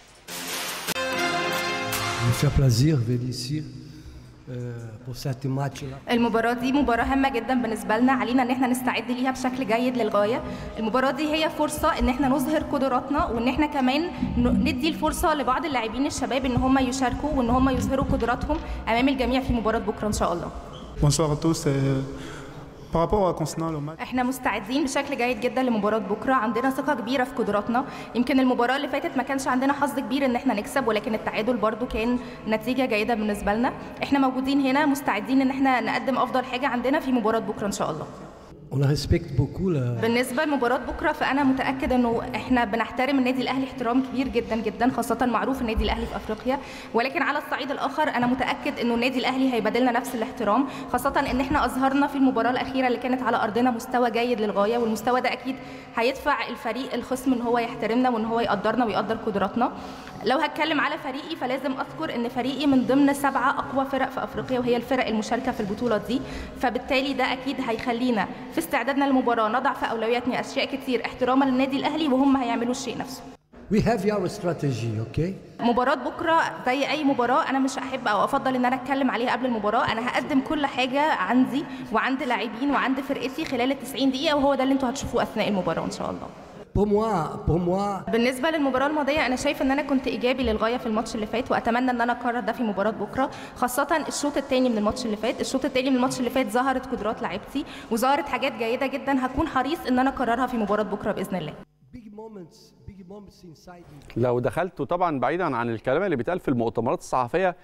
Me fait plaisir de venir ici euh, pour ce match-là. المباراة دي مباراة هامة جدا بالنسبة لنا علينا ان احنا نستعد ليها بشكل جيد للغاية المباراة دي هي فرصة ان احنا نظهر قدراتنا وان احنا كمان ن- ندي الفرصة لبعض اللاعبين الشباب ان هم يشاركوا وان هم يظهروا قدراتهم امام الجميع في مباراة بكرة ان شاء الله Bonsoir à tous. euh, par rapport à concernant le match, احنا مستعدين بشكل جيد جدا لمباراة بكرة عندنا ثقة كبيرة في قدراتنا يمكن المباراة اللي فاتت ما كانش عندنا حظ كبير ان احنا نكسب ولكن التعادل برضو كان نتيجة جيدة بالنسبة لنا احنا موجودين هنا مستعدين ان احنا نقدم افضل حاجة عندنا في مباراة بكرة ان شاء الله On respecte beaucoup la, بالنسبة لمباراة بكرة فأنا متأكد إنه إحنا بنحترم النادي الأهلي احترام كبير جدا جدا خاصة معروف النادي الأهلي في أفريقيا ولكن على الصعيد الآخر أنا متأكد إنه النادي الأهلي هيبادلنا نفس الاحترام خاصة إن إحنا أظهرنا في المباراة الأخيرة اللي كانت على أرضنا مستوى جيد للغاية والمستوى ده أكيد هيدفع الفريق الخصم إن هو يحترمنا وإن هو يقدرنا ويقدر قدراتنا لو هتكلم على فريقي فلازم أذكر إن فريقي من ضمن سبعة أقوى فرق في أفريقيا وهي الفرق المشاركة في البطولة دي فبالتالي ده أكيد هيخلينا في استعدادنا للمباراة نضع في أولوياتنا أشياء كتير احتراما للنادي الأهلي وهم هيعملوا الشيء نفسه We have our strategy, okay? مباراة بكرة زي أي مباراة أنا مش أحب أو أفضل إن أنا أتكلم عليها قبل المباراة أنا هقدم كل حاجة عندي وعند لاعبين وعند فرقتي خلال ال 90 دقيقة وهو ده اللي أنتوا هتشوفوه أثناء المباراة إن شاء الله Pour moi, pour moi, بالنسبة للمباراة الماضية أنا شايف إن أنا كنت إيجابي للغاية في الماتش اللي فات وأتمنى إن أنا أكرر ده في مباراة بكرة خاصة الشوط الثاني من الماتش اللي فات الشوط الثاني من الماتش اللي فات ظهرت قدرات لاعبتي وظهرت حاجات جيدة جدا هكون حريص إن أنا أكررها في مباراة بكرة بإذن الله big moments, big لو دخلتوا طبعا بعيدا عن الكلام اللي بيتقال في المؤتمرات الصحفيه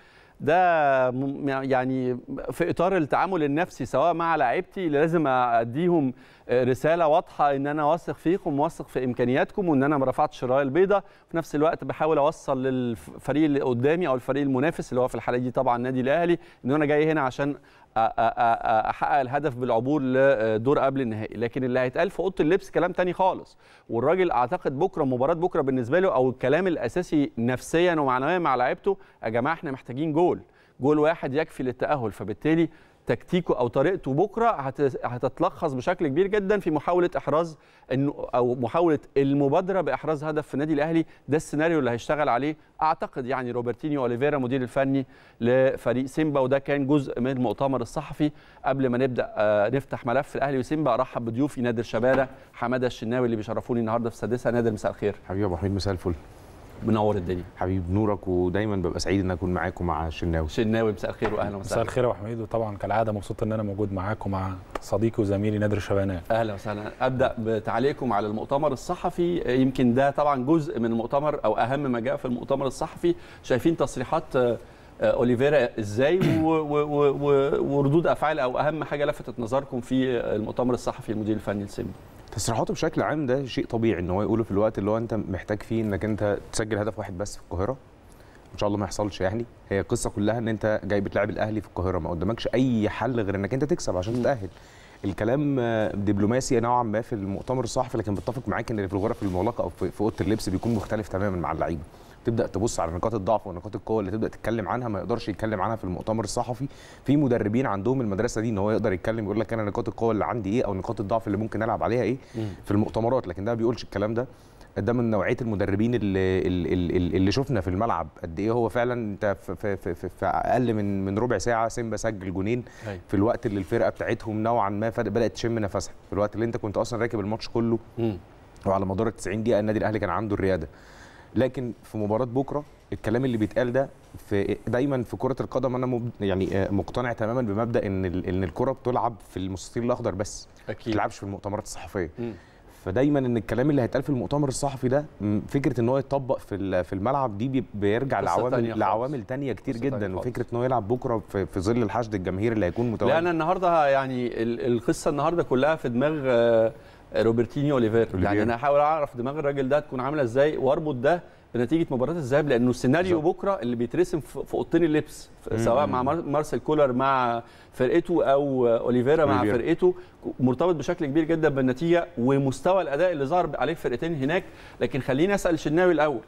ده م- يعني في اطار التعامل النفسي سواء مع لاعيبتي اللي لازم اديهم رساله واضحه ان انا واثق فيكم واثق في امكانياتكم وان انا ما رفعتش الرايه البيضاء في نفس الوقت بحاول اوصل للفريق اللي قدامي او الفريق المنافس اللي هو في الحاله دي طبعا النادي الاهلي ان انا جاي هنا عشان أ- أ- أ- احقق الهدف بالعبور لدور قبل النهائي لكن اللي هيتقال في اوضه اللبس كلام تاني خالص والراجل اعتقد بكره مباراه بكره بالنسبه له او الكلام الاساسي نفسيا ومعنويا مع لعيبته يا جماعه احنا محتاجين جول جول واحد يكفي للتاهل فبالتالي تكتيكه او طريقته بكره هت- هتتلخص بشكل كبير جدا في محاوله احراز انه او محاوله المبادره باحراز هدف في النادي الاهلي ده السيناريو اللي هيشتغل عليه اعتقد يعني روبرتينيو اوليفيرا مدير الفني لفريق سيمبا وده كان جزء من المؤتمر الصحفي قبل ما نبدا آه، نفتح ملف الاهلي وسيمبا ارحب بضيوفي نادر شبانه حماده الشناوي اللي بيشرفوني النهارده في السادسه نادر مساء الخير حبيبي ابو حميد مساء الفل منور الدنيا حبيبي نورك ودايما ببقى سعيد ان اكون معاك ومع الشناوي شناوي مساء الخير واهلا مساء وسهلا الخير يا ابو حميد وطبعا كالعاده مبسوط ان انا موجود معاك ومع صديقي وزميلي نادر شبانان اهلا وسهلا ابدا بتعليقكم على المؤتمر الصحفي يمكن ده طبعا جزء من المؤتمر او اهم ما جاء في المؤتمر الصحفي شايفين تصريحات آه، آه، اوليفيرا ازاي و- و- و- و- وردود افعال او اهم حاجه لفتت نظركم في المؤتمر الصحفي المدير الفني لسيمبا تصريحاته بشكل عام ده شيء طبيعي ان هو يقوله في الوقت اللي هو انت محتاج فيه انك انت تسجل هدف واحد بس في القاهره ان شاء الله ما يحصلش يعني هي القصه كلها ان انت جاي بتلعب الاهلي في القاهره ما قدامكش اي حل غير انك انت تكسب عشان تتاهل الكلام آه، دبلوماسي نوعا ما في المؤتمر الصحفي لكن بتفق معاك ان اللي في الغرف المغلقه او في في اوضه اللبس بيكون مختلف تماما مع اللعيبه تبدا تبص على نقاط الضعف ونقاط القوه اللي تبدا تتكلم عنها ما يقدرش يتكلم عنها في المؤتمر الصحفي في مدربين عندهم المدرسه دي ان هو يقدر يتكلم يقول لك انا نقاط القوه اللي عندي ايه او نقاط الضعف اللي ممكن العب عليها ايه في المؤتمرات لكن ده ما بيقولش الكلام ده ده من نوعيه المدربين اللي, اللي, اللي شفنا في الملعب قد ايه هو فعلا انت في, في, في, في, في اقل من من ربع ساعه سيمبا سجل جونين أيوة. في الوقت اللي الفرقه بتاعتهم نوعا ما فد- بدات تشم نفسها في الوقت اللي انت كنت اصلا راكب الماتش كله وعلى مدار ال 90 دقيقه النادي الاهلي كان عنده الرياده لكن في مباراه بكره الكلام اللي بيتقال ده في دايما في كره القدم انا مب... يعني آه، مقتنع تماما بمبدا ان ال... ان الكره بتلعب في المستطيل الاخضر بس اكيد ما بتلعبش في المؤتمرات الصحفيه مم. فدايما ان الكلام اللي هيتقال في المؤتمر الصحفي ده م، فكره ان هو يتطبق في ال- في الملعب دي بي- بيرجع قصة تانية لعوامل خالص. لعوامل تانية كتير قصة تانية جدا خالص. وفكره ان هو يلعب بكره في, في ظل الحشد الجماهيري اللي هيكون متواجد لا انا النهارده يعني ال- القصه النهارده كلها في دماغ آه، روبرتينيو اوليفير يعني أوليفير. انا هحاول اعرف دماغ الراجل ده تكون عامله ازاي واربط ده بنتيجه مباراه الذهاب لانه السيناريو بكره اللي بيترسم في في اوضتين اللبس ف- سواء مع مار- مارسيل كولر مع فرقته او اوليفيرا مع أوليفيرا. فرقته مرتبط بشكل كبير جدا بالنتيجه ومستوى الاداء اللي ظهر عليه الفرقتين هناك لكن خليني اسال الشناوي الاول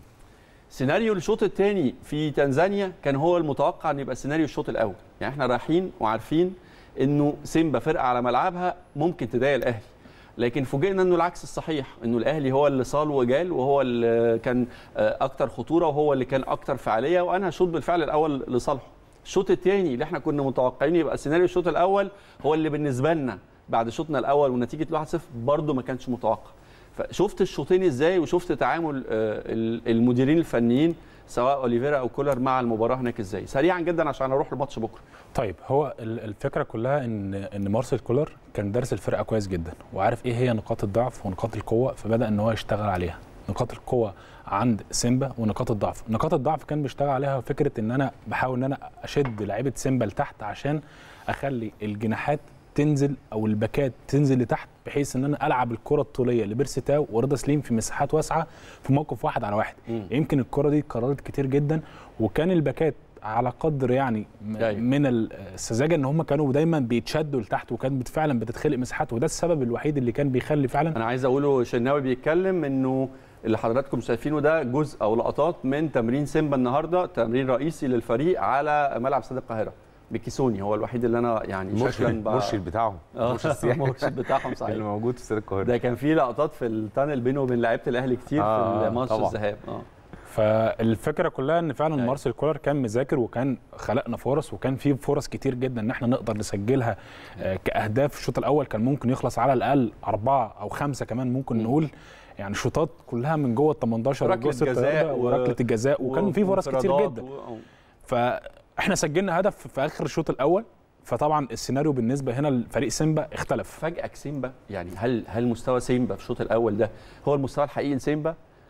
سيناريو الشوط الثاني في تنزانيا كان هو المتوقع ان يبقى سيناريو الشوط الاول يعني احنا رايحين وعارفين انه سيمبا فرقه على ملعبها ممكن تضايق الاهلي لكن فوجئنا انه العكس الصحيح انه الاهلي هو اللي صال وجال وهو اللي كان آه، اكتر خطوره وهو اللي كان اكتر فعاليه وانا شوط بالفعل الاول لصالحه الشوط الثاني اللي احنا كنا متوقعين يبقى سيناريو الشوط الاول هو اللي بالنسبه لنا بعد شوطنا الاول ونتيجه 1-0 برده ما كانش متوقع فشفت الشوطين ازاي وشفت تعامل آه، ال- المديرين الفنيين سواء اوليفيرا او كولر مع المباراه هناك ازاي سريعا جدا عشان اروح الماتش بكره طيب هو ال- الفكره كلها ان ان مارسيل كولر كان دارس الفرقه كويس جدا وعارف ايه هي نقاط الضعف ونقاط القوه فبدا ان هو يشتغل عليها نقاط القوه عند سيمبا ونقاط الضعف نقاط الضعف كان بيشتغل عليها فكره ان انا بحاول ان انا اشد لعيبه سيمبا لتحت عشان اخلي الجناحات تنزل او الباكات تنزل لتحت بحيث ان انا العب الكره الطوليه لبيرسي تاو ورضا سليم في مساحات واسعه في موقف واحد على واحد مم. يمكن الكره دي اتكررت كتير جدا وكان الباكات على قدر يعني م- أيوة. من السذاجه ان هم كانوا دايما بيتشدوا لتحت وكانت فعلا بتتخلق مساحات وده السبب الوحيد اللي كان بيخلي فعلا انا عايز اقوله شناوي بيتكلم انه اللي حضراتكم شايفينه ده جزء او لقطات من تمرين سيمبا النهارده تمرين رئيسي للفريق على ملعب استاد القاهره بكيسوني هو الوحيد اللي انا يعني شكلا المرشد بقى- المرشد بتاعهم آه، المرشد السياحي المرشد بتاعهم صحيح اللي موجود في استاد القاهره ده كان في لقطات في التانل بينه وبين لعيبه الاهلي كتير آه، في الماتش طبعاً. الذهاب اه فالفكره كلها ان فعلا أيوة. مارسيل كولر كان مذاكر وكان خلقنا فرص وكان في فرص كتير جدا ان احنا نقدر نسجلها آه، كاهداف الشوط الاول كان ممكن يخلص على الاقل اربعه او خمسه كمان ممكن نقول يعني شوطات كلها من جوه ال 18 ركلة وجوه ال جزاء 6 و- وركله الجزاء وكان في فرص كتير وانفرادات جدا و- فاحنا سجلنا هدف في اخر الشوط الاول فطبعا السيناريو بالنسبه هنا لفريق سيمبا اختلف فاجئك سيمبا يعني هل هل مستوى سيمبا في الشوط الاول ده هو المستوى الحقيقي لسيمبا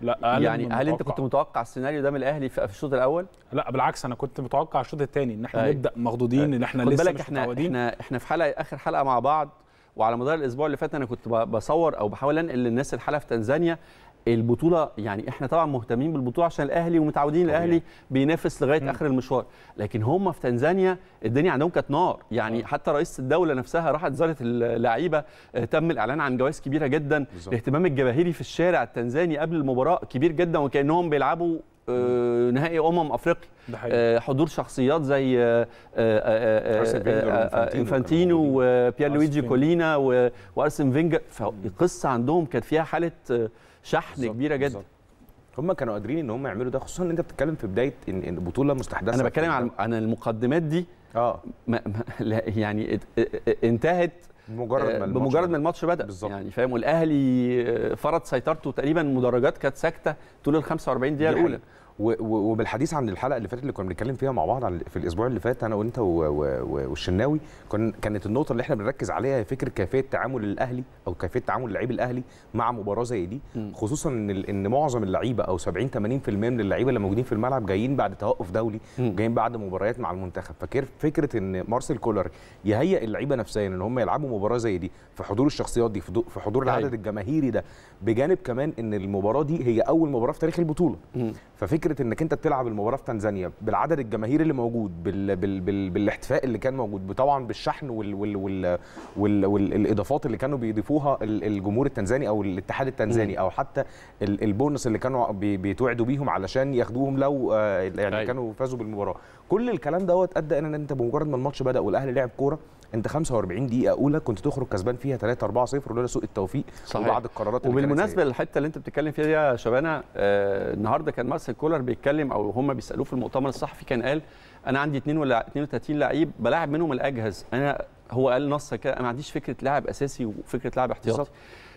لا أقل يعني من هل انت المتوقع. كنت متوقع السيناريو ده من الاهلي في في الشوط الاول لا بالعكس انا كنت متوقع الشوط الثاني ان احنا أيوة. نبدا مخضوضين ان احنا خد لسه بالك مش احنا متعودين احنا احنا في حلقه اخر حلقه مع بعض وعلى مدار الاسبوع اللي فات انا كنت ب- بصور او بحاول انقل للناس الحلقه في تنزانيا البطوله يعني احنا طبعا مهتمين بالبطوله عشان الاهلي ومتعودين الاهلي بينافس لغايه اخر المشوار لكن هم في تنزانيا الدنيا عندهم كانت نار يعني حتى رئيس الدوله نفسها راحت زارت اللعيبه آه، تم الاعلان عن جوائز كبيره جدا الاهتمام الجماهيري في الشارع التنزاني قبل المباراه كبير جدا وكانهم بيلعبوا آه، نهائي امم افريقيا ده حقيقي. آه، حضور شخصيات زي آه، آه، آه، أرسن فينجر آه، آه، وإنفانتينو انفانتينو وبيير لويجي فينجر. كولينا و- وارسن فينجر فالقصه عندهم كانت فيها حاله آه، شحن بالظبط، كبيره جدا بالظبط. هم كانوا قادرين ان هم يعملوا ده خصوصا ان انت بتتكلم في بدايه ان إن بطوله مستحدثه انا بتكلم عن عن المقدمات دي اه ما ما لا، يعني ات- ات- انتهت بمجرد ما آه، الماتش بمجرد بدأ. ما الماتش بدا بالظبط. يعني فاهم والاهلي آه، فرض سيطرته تقريبا المدرجات كانت ساكته طول ال 45 دقيقه دي الاولى حقيقة. و- و- وبالحديث عن الحلقه اللي فاتت اللي كنا بنتكلم فيها مع بعض عن في الاسبوع اللي فات انا وانت و- و- و- والشناوي كن كانت النقطه اللي احنا بنركز عليها هي فكره كيفيه تعامل الاهلي او كيفيه تعامل لعيب الاهلي مع مباراه زي دي خصوصا ان ال- ان معظم اللعيبه او 70 80% من اللعيبه اللي موجودين في الملعب جايين بعد توقف دولي جايين بعد مباريات مع المنتخب فكيف فكره ان مارسيل كولر يهيئ اللعيبه نفسيا ان هم يلعبوا مباراه زي دي في حضور الشخصيات دي في ضوء- في حضور أيوة. العدد الجماهيري ده بجانب كمان ان المباراه دي هي اول مباراه في تاريخ البطوله ففكره انك انت بتلعب المباراه في تنزانيا بالعدد الجماهيري اللي موجود بال بال بال بالاحتفاء اللي كان موجود طبعا بالشحن وال وال وال وال والاضافات اللي كانوا بيضيفوها ال- الجمهور التنزاني او الاتحاد التنزاني او حتى ال- البونص اللي كانوا بي- بيتوعدوا بيهم علشان ياخدوهم لو آه، يعني أيوة. كانوا فازوا بالمباراه كل الكلام دوت ادى ان انت بمجرد ما الماتش بدا والاهلي لعب كوره انت 45 دقيقه اولى كنت تخرج كسبان فيها 3 4 0 ولولا سوء التوفيق صحيح. وبعض القرارات اللي كانت وبالمناسبه سيئة. الحته اللي انت بتتكلم فيها دي يا شبانه آه النهارده كان مارسيل كولر بيتكلم او هم بيسالوه في المؤتمر الصحفي كان قال انا عندي 2 ولا 32 لعيب بلاعب منهم الاجهز انا هو قال نص كده انا ما عنديش فكره لاعب اساسي وفكره لاعب احتياطي بالظبط.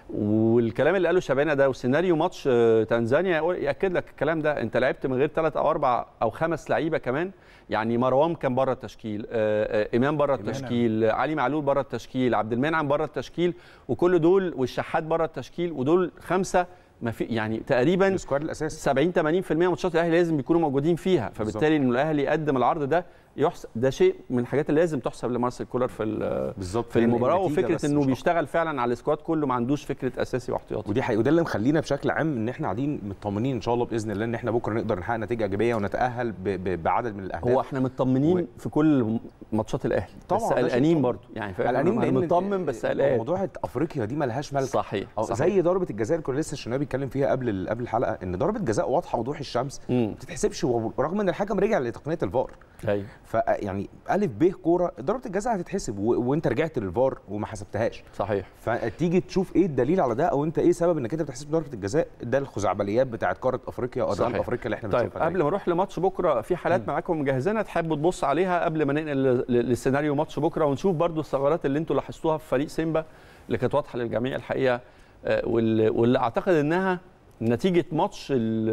والكلام اللي قاله شبانه ده وسيناريو ماتش آه، تنزانيا يقول- ياكد لك الكلام ده انت لعبت من غير ثلاث او اربع او خمس لعيبه كمان يعني مروان كان بره التشكيل آه، آه، امام بره التشكيل علي معلول بره التشكيل عبد المنعم بره التشكيل وكل دول والشحات بره التشكيل ودول خمسه ما في يعني تقريبا السكواد الاساسي 70 80% من ماتشات الاهلي لازم يكونوا موجودين فيها فبالتالي ان الاهلي يقدم العرض ده يحسب ده شيء من الحاجات اللي لازم تحسب لمارسيل كولر في ال- بالظبط في هي المباراه النتيجة وفكره بس انه مش بيشتغل فعلا على السكواد كله ما عندوش فكره اساسي واحتياطي ودي حقيقة وده اللي مخلينا بشكل عام ان احنا قاعدين مطمنين ان شاء الله باذن الله ان احنا بكره نقدر نحقق نتيجه ايجابيه ونتاهل ب- ب- بعدد من الاهداف هو احنا مطمنين و- في كل ماتشات الاهلي طبعاً، بس ده شيء قلقانين طبيعي. برضه يعني فاهم قلقانين أنا لان مطمن بس قلقان موضوع افريقيا دي ملهاش ملك صحيح أو صحيح. زي ضربه الجزاء اللي كنا لسه الشناوي بيتكلم فيها قبل ال- قبل الحلقه ان ضربه جزاء واضحه وضوح الشمس مم. ما بتتحسبش ورغم ان الحكم رجع لتقنيه الفار ايوه فيعني الف ب كوره ضربه الجزاء هتتحسب و... وانت رجعت للفار وما حسبتهاش صحيح فتيجي تشوف ايه الدليل على ده او انت ايه سبب انك انت بتحسب ضربه الجزاء ده الخزعبليات بتاعت قاره افريقيا او صحيح. افريقيا اللي احنا طيب بنشوفها قبل ما نروح لماتش بكره في حالات معاكم مجهزينها تحبوا تبص عليها قبل ما ننقل ل- للسيناريو ماتش بكره ونشوف برضو الثغرات اللي انتوا لاحظتوها في فريق سيمبا اللي كانت واضحه للجميع الحقيقه آه، واللي واللي اعتقد انها نتيجه ماتش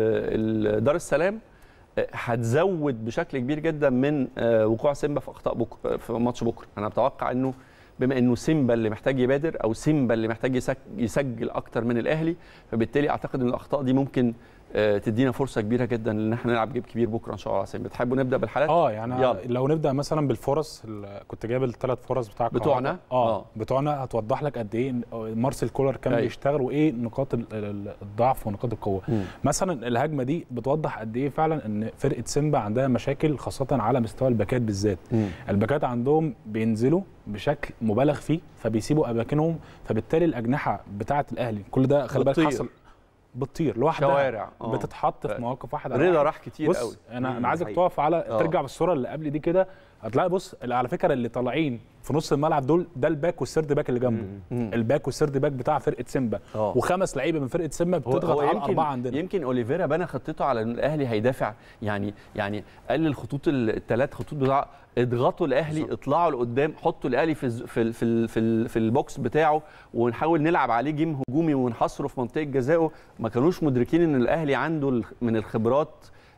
ال- ال- دار السلام آه، هتزود بشكل كبير جدا من آه، وقوع سيمبا في اخطاء بك في ماتش بكره انا اتوقع انه بما انه سيمبا اللي محتاج يبادر او سيمبا اللي محتاج يسك- يسجل اكتر من الاهلي فبالتالي اعتقد ان الاخطاء دي ممكن آه، تدينا فرصه كبيره جدا ان احنا نلعب جيب كبير بكره ان شاء الله على سيمبا تحبوا نبدا بالحالات اه يعني يلا. لو نبدا مثلا بالفرص ال- كنت جايب الثلاث فرص بتاع بتوعنا؟ القاهرة. اه, آه. بتوعنا هتوضح لك قد ايه إن مارسيل كولر كان أيوة. بيشتغل وايه نقاط ال- ال- الضعف ونقاط القوه مم. مثلا الهجمه دي بتوضح قد ايه فعلا ان فرقه سيمبا عندها مشاكل خاصه على مستوى الباكات بالذات مم. الباكات عندهم بينزلوا بشكل مبالغ فيه فبيسيبوا اماكنهم فبالتالي الاجنحه بتاعه الاهلي كل ده خلي بالك بتطير. حصل بتطير لوحدها شوارع، آه. بتتحط في مواقف واحده على رضا واحد. راح كتير بص قوي. انا مم، انا عايزك حقيقي. تقف على آه. ترجع بالصوره اللي قبل دي كده هتلاقي بص اللي على فكره اللي طالعين في نص الملعب دول ده الباك والسيرد باك اللي جنبه مم. الباك والسيرد باك بتاع فرقه سيمبا آه. وخمس لعيبه من فرقه سيمبا هو بتضغط هو على يمكن الاربعه عندنا يمكن اوليفيرا بنى خطته على ان الاهلي هيدافع يعني يعني قال الخطوط الثلاث خطوط بتاع اضغطوا الاهلي اطلعوا لقدام حطوا الاهلي في الز- في ال- في ال- في, ال- في البوكس بتاعه ونحاول نلعب عليه جيم هجومي ونحصره في منطقه جزائه ما كانوش مدركين ان الاهلي عنده الخ- من الخبرات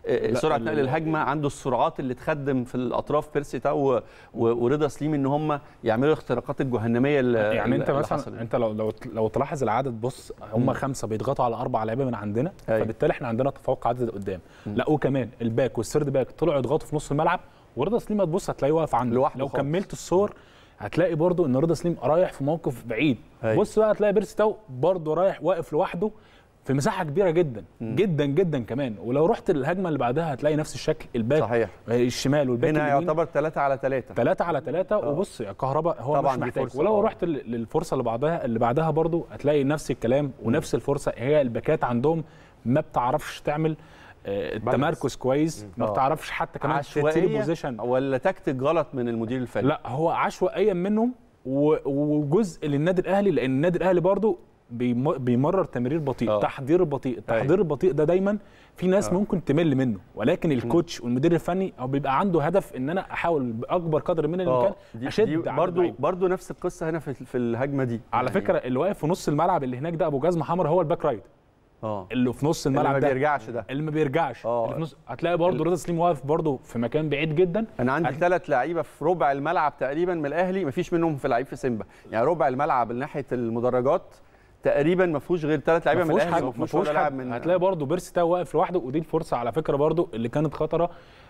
آه، لا، سرعه ال- نقل الهجمه عنده السرعات اللي تخدم في الاطراف بيرسي تاو و- و- ورضا سليم ان هم يعملوا الاختراقات الجهنميه اللي يعني انت اللي مثلا حصلت. انت لو لو لو تلاحظ العدد بص هم مم. خمسه بيضغطوا على اربع لعيبه من عندنا أيوة. فبالتالي احنا عندنا تفوق عدد قدام مم. لا وكمان الباك والسيرد باك طلعوا يضغطوا في نص الملعب ورضا سليم هتبص هتلاقيه واقف عنده لوحده لو خالص. كملت الصور هتلاقي برضو ان رضا سليم رايح في موقف بعيد أيوة. بص بقى هتلاقي بيرسي تاو برضو رايح واقف لوحده في مساحه كبيره جدا مم. جدا جدا كمان ولو رحت الهجمه اللي بعدها هتلاقي نفس الشكل الباك صحيح الشمال والباك هنا اليمين يعتبر 3 على 3 ثلاثة على ثلاثة وبص يا كهرباء هو طبعاً مش دي محتاج فرصة، ولو آه. رحت لل- للفرصة اللي بعدها اللي بعدها برضو هتلاقي نفس الكلام ونفس الفرصة هي الباكات عندهم ما بتعرفش تعمل آه، التمركز كويس ما آه. بتعرفش حتى كمان تبتدي عشوائيه بوزيشن ولا تكتيك غلط من المدير الفني لا هو عشوائيا منهم و- وجزء للنادي الاهلي لان النادي الاهلي برضو بيم- بيمرر تمرير بطيء آه. تحضير بطيء التحضير البطيء ده دايما في ناس آه. ممكن تمل منه ولكن الكوتش والمدير الفني هو بيبقى عنده هدف ان انا احاول باكبر قدر من الامكان اه دي, اشد دي عدد برضو لعيبة. برضو نفس القصه هنا في في الهجمه دي على يعني- فكره اللي واقف في نص الملعب اللي هناك ده ابو جزمه حمر هو الباك رايت اه اللي في نص اللي الملعب ما ده بيرجعش ده اللي ما بيرجعش آه. اللي في نص هتلاقي برضه رضا سليم واقف برضه في مكان بعيد جدا انا عندي هت- ثلاث لعيبه في ربع الملعب تقريبا من الاهلي مفيش منهم في لعيب في سيمبا يعني ربع الملعب ناحيه المدرجات تقريبا ما فيهوش غير ثلاث لعيبه ما من فيهوش الاهلي حد ما ما فيهوش فيهوش ولا لاعب حد من هتلاقي برضه بيرسي تاو واقف لوحده ودي الفرصه على فكره برضه اللي كانت خطره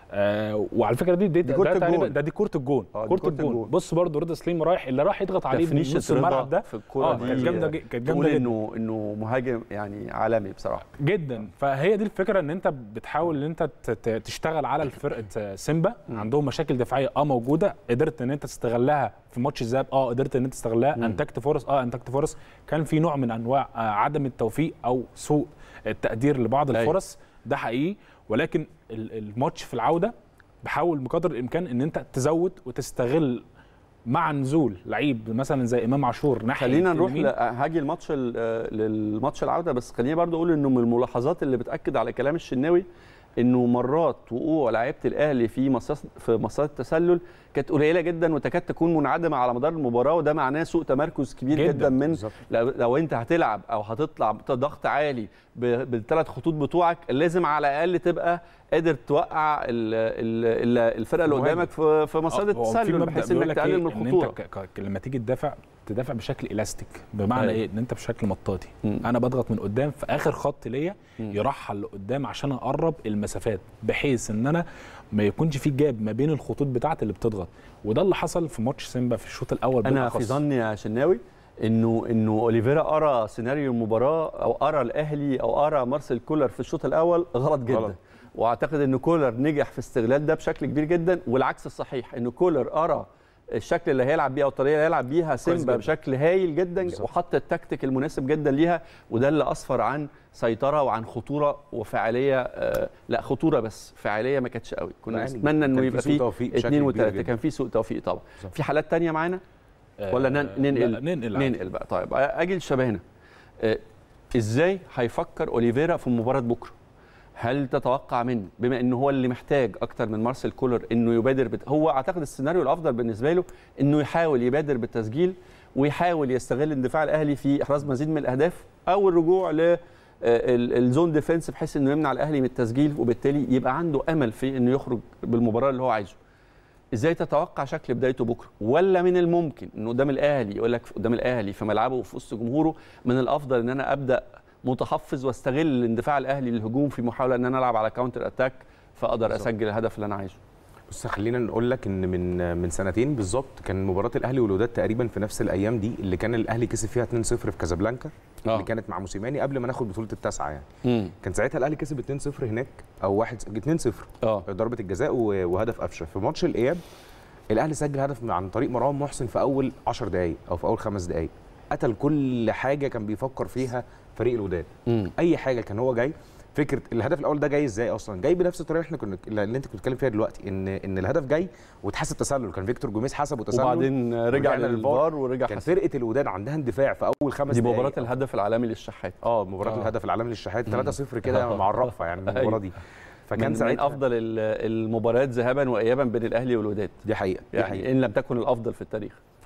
آه وعلى فكره دي دي, دي ده كرة تقريبا الجون. ده دي كوره الجون آه، دي كوره كرة الجون الجون. بص برضه رضا سليم رايح اللي راح يضغط عليه من تفنيشة نص الملعب ده رضا في الكوره آه، دي كانت جامده ج- كانت تقول جامده جدا انه انه مهاجم يعني عالمي بصراحه جدا فهي دي الفكره ان انت بتحاول ان انت ت- ت- تشتغل على فرقه سيمبا عندهم مشاكل دفاعيه اه موجوده قدرت ان انت تستغلها في ماتش الذهاب اه قدرت ان انت تستغلها انتجت فرص اه انتجت فرص كان في نوع من انواع آه عدم التوفيق او سوء التقدير لبعض أيوة. الفرص ده حقيقي ولكن ال- الماتش في العوده بحاول بقدر الامكان ان انت تزود وتستغل مع نزول لعيب مثلا زي امام عاشور ناحيه خلينا نروح اليمين. ل- هاجي الماتش ال- آه، للماتش العوده بس خليني برضو اقول انه من الملاحظات اللي بتاكد على كلام الشناوي انه مرات وقوع لعيبه الاهلي في مصاص في مصاصات التسلل كانت قليله جدا وتكاد تكون منعدمه على مدار المباراه وده معناه سوء تمركز كبير جدا, جداً، جدا من بالظبط. لو, لو انت هتلعب او هتطلع ضغط عالي ب- بالثلاث خطوط بتوعك لازم على الاقل تبقى قادر توقع ال- ال- ال- الفرقه اللي المهاجم. قدامك في في مصاده هو في التسلل مبدأ بحيث بيقول انك لك تقلل إيه؟ من ان الخطوره انت ك- ك- لما تيجي تدافع تدافع بشكل الاستيك بمعنى أيوة. ايه ان انت بشكل مطاطي مم. انا بضغط من قدام في اخر خط ليا مم. يرحل لقدام عشان اقرب المسافات بحيث ان انا ما يكونش في جاب ما بين الخطوط بتاعتي اللي بتضغط وده اللي حصل في ماتش سيمبا في الشوط الاول انا في بالأخص. ظني يا شناوي انه انه اوليفيرا قرا سيناريو المباراه او قرا الاهلي او قرا مارسيل كولر في الشوط الاول غلط جدا غلط. واعتقد ان كولر نجح في استغلال ده بشكل كبير جدا والعكس الصحيح ان كولر قرا الشكل اللي هيلعب بيه او الطريقه اللي هيلعب بيها سيمبا جدا. بشكل هايل جدا بالظبط. وحط التكتيك المناسب جدا ليها وده اللي اسفر عن سيطره وعن خطوره وفعاليه آه لا خطوره بس فعاليه ما كانتش قوي كنا يعني نتمنى انه كان في يبقى سوء فيه توفيق بشكل اثنين كبير وثلاثه جدا. كان في سوء توفيق طبعا بالظبط. في حالات تانية معانا آه، ولا نن- ننقل لا، ننقل عادي. ننقل بقى طيب اجي لشبه هنا آه، ازاي هيفكر اوليفيرا في مباراه بكره هل تتوقع منه بما انه هو اللي محتاج اكتر من مارسيل كولر انه يبادر بت... هو اعتقد السيناريو الافضل بالنسبه له انه يحاول يبادر بالتسجيل ويحاول يستغل اندفاع الاهلي في احراز مزيد من الاهداف او الرجوع ل آه، ال- الزون ديفense بحيث انه يمنع الاهلي من التسجيل وبالتالي يبقى عنده امل في انه يخرج بالمباراه اللي هو عايزه ازاي تتوقع شكل بدايته بكره ولا من الممكن انه قدام الاهلي يقول لك قدام الاهلي في ملعبه وفي وسط جمهوره من الافضل ان انا ابدا متحفظ واستغل اندفاع الاهلي للهجوم في محاوله ان انا العب على كاونتر اتاك فاقدر بالظبط. اسجل الهدف اللي انا عايزه بص خلينا نقول لك ان من من سنتين بالظبط كان مباراه الاهلي والوداد تقريبا في نفس الايام دي اللي كان الاهلي كسب فيها 2-0 في كازابلانكا آه. اللي كانت مع موسيماني قبل ما ناخد بطوله التاسعه يعني كان ساعتها الاهلي كسب 2-0 هناك او 1 2-0 اه ضربه الجزاء و- وهدف قفشه في ماتش الاياب الاهلي سجل هدف عن طريق مروان محسن في اول 10 دقائق او في اول خمس دقائق قتل كل حاجه كان بيفكر فيها فريق الوداد مم. اي حاجه كان هو جاي فكره الهدف الاول ده جاي ازاي اصلا جاي بنفس الطريقه اللي احنا كنا اللي انت كنت بتتكلم فيها دلوقتي ان ان الهدف جاي واتحسب تسلل كان فيكتور جوميز حسبه تسلل وبعدين رجع ورجعنا للفار ورجع كان حسن. فرقه الوداد عندها اندفاع في اول خمس دي دقائق مباراه الهدف العالمي للشحات اه مباراه آه. الهدف العالمي للشحات 3-0 كده آه. معرفه يعني المباراه أيوة. دي فكان فكان من, من ساعتها افضل ال- المباريات ذهابا وايابا بين الاهلي والوداد دي حقيقه دي يعني حقيقه ان لم تكن الافضل في التاريخ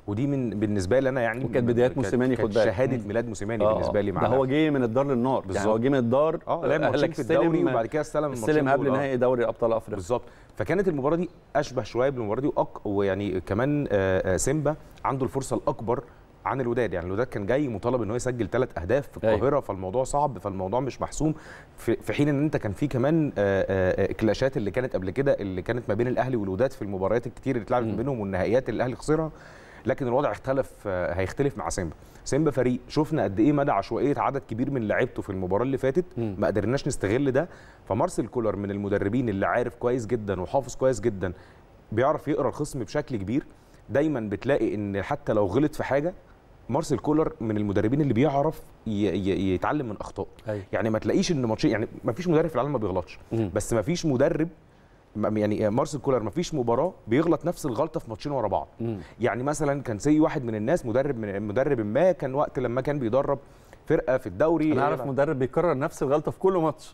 ودي من بالنسبه لي انا يعني وكانت بدايات كانت- موسيماني كانت خد بالك شهاده مم. ميلاد موسيماني آه، بالنسبه لي ده مع هو جه من الدار للنار يعني هو بالظبط. جه من الدار اه لعب قال ماتشين لك في الدوري استلم- وبعد كده استلم الماتشين استلم قبل دول، آه. نهائي دوري ابطال افريقيا بالظبط فكانت المباراه دي اشبه شويه بالمباراه دي وأق... ويعني كمان آه، آه، سيمبا عنده الفرصه الاكبر عن الوداد يعني الوداد كان جاي مطالب ان هو يسجل ثلاث اهداف في أيوة. القاهره فالموضوع صعب فالموضوع مش محسوم في, في حين ان انت كان في كمان آه، آه، آه، كلاشات اللي كانت قبل كده اللي كانت ما بين الاهلي والوداد في المباريات الكتير اللي اتلعبت ما بينهم والنهائيات اللي الاهلي خسرها لكن الوضع اختلف آه، هيختلف مع سيمبا سيمبا فريق شفنا قد ايه مدى عشوائيه عدد كبير من لعيبته في المباراه اللي فاتت ما قدرناش نستغل ده فمارسيل كولر من المدربين اللي عارف كويس جدا وحافظ كويس جدا بيعرف يقرا الخصم بشكل كبير دايما بتلاقي ان حتى لو غلط في حاجه مارسيل كولر من المدربين اللي بيعرف ي- ي- يتعلم من اخطائه أيوة. يعني ما تلاقيش ان ماتشين يعني ما فيش مدرب في العالم ما بيغلطش بس ما فيش مدرب م- يعني مارسيل كولر ما فيش مباراه بيغلط نفس الغلطه في ماتشين ورا بعض يعني مثلا كان زي واحد من الناس مدرب من مدرب ما كان وقت لما كان بيدرب فرقه في الدوري انا اعرف مدرب بيكرر نفس الغلطه في كل ماتش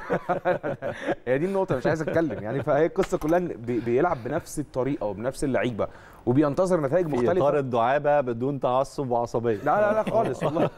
هي دي النقطه مش عايز اتكلم يعني فهي القصه كلها إن بي- بيلعب بنفس الطريقه وبنفس اللعيبه وبينتظر نتائج في مختلفه اطار الدعابه بدون تعصب وعصبيه لا لا لا خالص والله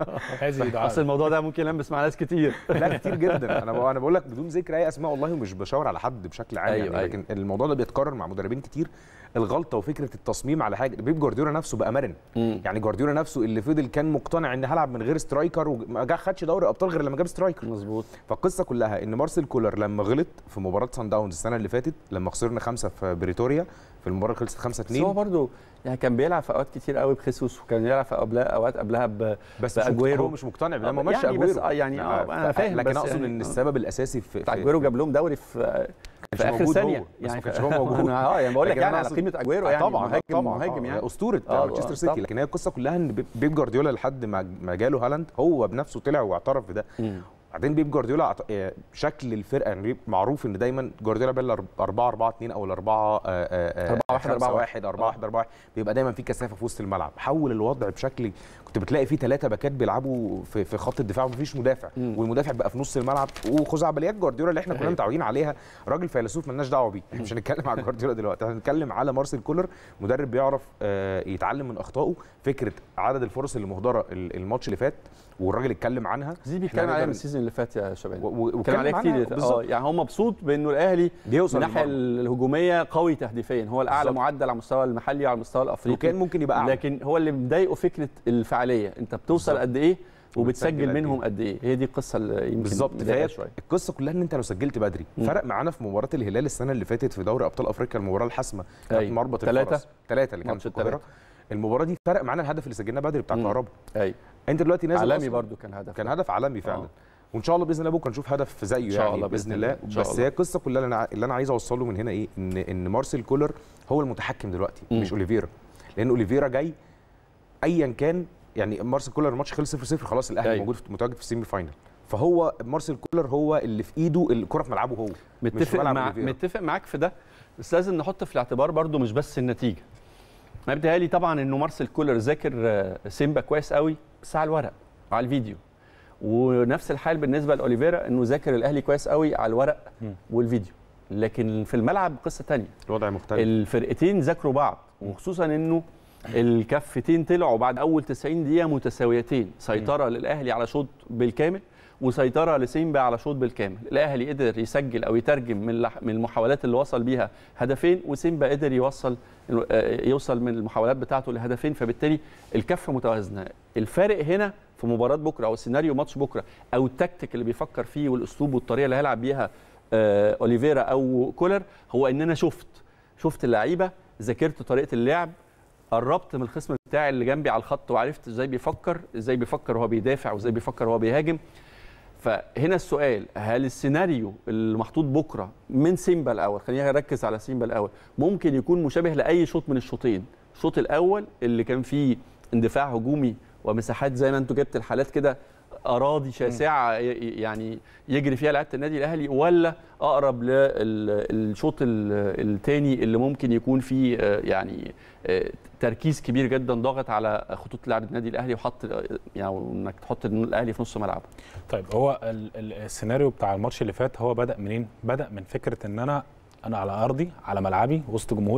هذه دعاء اصل الموضوع ده ممكن يلمس مع ناس كتير لا كتير جدا انا بقول- انا بقول لك بدون ذكر اي اسماء والله ومش بشاور على حد بشكل عام أيوة، يعني أيوة. لكن الموضوع ده بيتكرر مع مدربين كتير الغلطه وفكره التصميم على حاجه بيب جوارديولا نفسه بقى مرن يعني جوارديولا نفسه اللي فضل كان مقتنع ان هلعب من غير سترايكر وما جا خدش دوري ابطال غير لما جاب سترايكر مظبوط فالقصه كلها ان مارسيل كولر لما غلط في مباراه سان داونز السنه اللي فاتت لما خسرنا خمسه في بريتوريا في المباراه خلصت 5 بس هو 2 برضه يعني كان بيلعب في اوقات كتير قوي بخيسوس وكان بيلعب في قبلها اوقات قبلها ب بس مش باجويرو هو مش مقتنع بده آه، ما مشى يعني بس اجويرو آه، يعني اه انا فاهم لكن بس اقصد يعني ان آه. السبب الاساسي في, بتاع في اجويرو جاب لهم دوري في كانش في اخر موجود ثانيه هو، بس ما يعني كانش هو موجود اه يعني بقول لك لكن يعني أنا على أقصد- قيمه اجويرو آه يعني طبعا مهاجم طبعا مهاجم آه، يعني اسطوره آه، مانشستر آه، سيتي طبعا. لكن هي القصه كلها ان بيب- بيب جوارديولا لحد ما ما جاله هالاند هو بنفسه طلع واعترف بده بعدين بيب جوارديولا عط- آه، شكل الفرقه يعني بيب- معروف ان دايما جوارديولا بين 4 4 2 او ال 4 4 1 4 1 4 1 4 1 بيبقى دايما في كثافه في وسط الملعب حول الوضع بشكل كنت بتلاقي فيه ثلاثه باكات بيلعبوا في, في خط الدفاع ومفيش مدافع والمدافع بقى في نص الملعب وخزعبليات جوارديولا اللي احنا كلنا أيوة. متعودين عليها راجل فيلسوف مالناش دعوه بيه احنا مش هنتكلم على جوارديولا دلوقتي احنا هنتكلم على مارسيل كولر مدرب بيعرف آه، يتعلم من اخطائه فكره عدد الفرص اللي مهدره ال- الماتش اللي فات والراجل اتكلم عنها دي بيتكلم إحنا عليها هنقدر- من السيزون اللي فات يا شباب و- و- اتكلم واتكلم عليها عنها كتير اه بالظبط. يعني هو مبسوط بانه الاهلي بيوصل من الناحيه للمرمى. الهجوميه قوي تهديفيا هو الاعلى بالظبط. معدل على المستوى المحلي وعلى المستوى الافريقي وكان ممكن يبقى أعلى. لكن هو اللي مضايقه فكره الفعاليه انت بتوصل بالظبط. قد ايه وبتسجل وبتسجل قد منهم قد ايه هي دي القصه اللي يمكن بالظبط مضايقة فهي شويه القصه كلها ان انت لو سجلت بدري مم. فرق معانا في مباراه الهلال السنه اللي فاتت في دوري ابطال افريقيا المباراه الحاسمه كانت أيوة. مربط تلاتة. الفرس ثلاثه اللي كانت ماتش في القاهره التلاتة. المباراه دي فرق معانا الهدف اللي سجلناه بدري بتاع مم. كهربا ايوه انت دلوقتي نازل عالمي أصلاً- برضو كان هدف كان هدف عالمي فعلا آه. وان شاء الله باذن الله بكره نشوف هدف زيه إن شاء يعني الله باذن بإذن الله الله. إن شاء بس الله. هي القصه كلها اللي انا اللي انا عايز اوصله من هنا ايه ان ان مارسيل كولر هو المتحكم دلوقتي مم. مش اوليفيرا لان اوليفيرا جاي ايا كان يعني مارسيل كولر الماتش خلص 0 0 خلاص الاهلي أيوة. موجود في- متواجد في السيمي فاينل فهو مارسيل كولر هو اللي في ايده الكره في ملعبه هو مش في متفق ملعب مع أوليفيرا. متفق معاك في ده بس لازم نحط في الاعتبار برضو مش بس النتيجه ما بيتهيألي طبعا انه مارسيل كولر ذاكر آه، سيمبا كويس قوي بس على الورق وعلى الفيديو ونفس الحال بالنسبه لاوليفيرا انه ذاكر الاهلي كويس قوي على الورق والفيديو لكن في الملعب قصه تانية الوضع مختلف الفرقتين ذاكروا بعض وخصوصا انه الكفتين طلعوا بعد اول 90 دقيقه متساويتين سيطره للاهلي على شوط بالكامل وسيطره لسيمبا على شوط بالكامل الاهلي قدر يسجل او يترجم من لح- من المحاولات اللي وصل بيها هدفين وسيمبا قدر يوصل آه، يوصل من المحاولات بتاعته لهدفين فبالتالي الكفه متوازنه الفارق هنا في مباراه بكره او سيناريو ماتش بكره او التكتيك اللي بيفكر فيه والاسلوب والطريقه اللي هيلعب بيها آه، اوليفيرا او كولر هو ان انا شفت شفت اللعيبه ذاكرت طريقه اللعب قربت من الخصم بتاعي اللي جنبي على الخط وعرفت ازاي بيفكر ازاي بيفكر وهو بيدافع وازاي بيفكر وهو بيهاجم فهنا السؤال هل السيناريو اللي محطوط بكره من سيمبا الاول خلينا نركز على سيمبا الاول ممكن يكون مشابه لاي شوط من الشوطين الشوط الاول اللي كان فيه اندفاع هجومي ومساحات زي ما انتوا جبت الحالات كده اراضي شاسعه ي- يعني يجري فيها لعيبه النادي الاهلي ولا اقرب للشوط الثاني اللي ممكن يكون فيه آه، يعني آه، تركيز كبير جدا ضاغط على خطوط لعب النادي الاهلي وحط آه، يعني انك تحط الاهلي في نص ملعبه طيب هو ال- ال- السيناريو بتاع الماتش اللي فات هو بدا منين؟ بدا من فكره ان انا انا على ارضي على ملعبي وسط جمهوري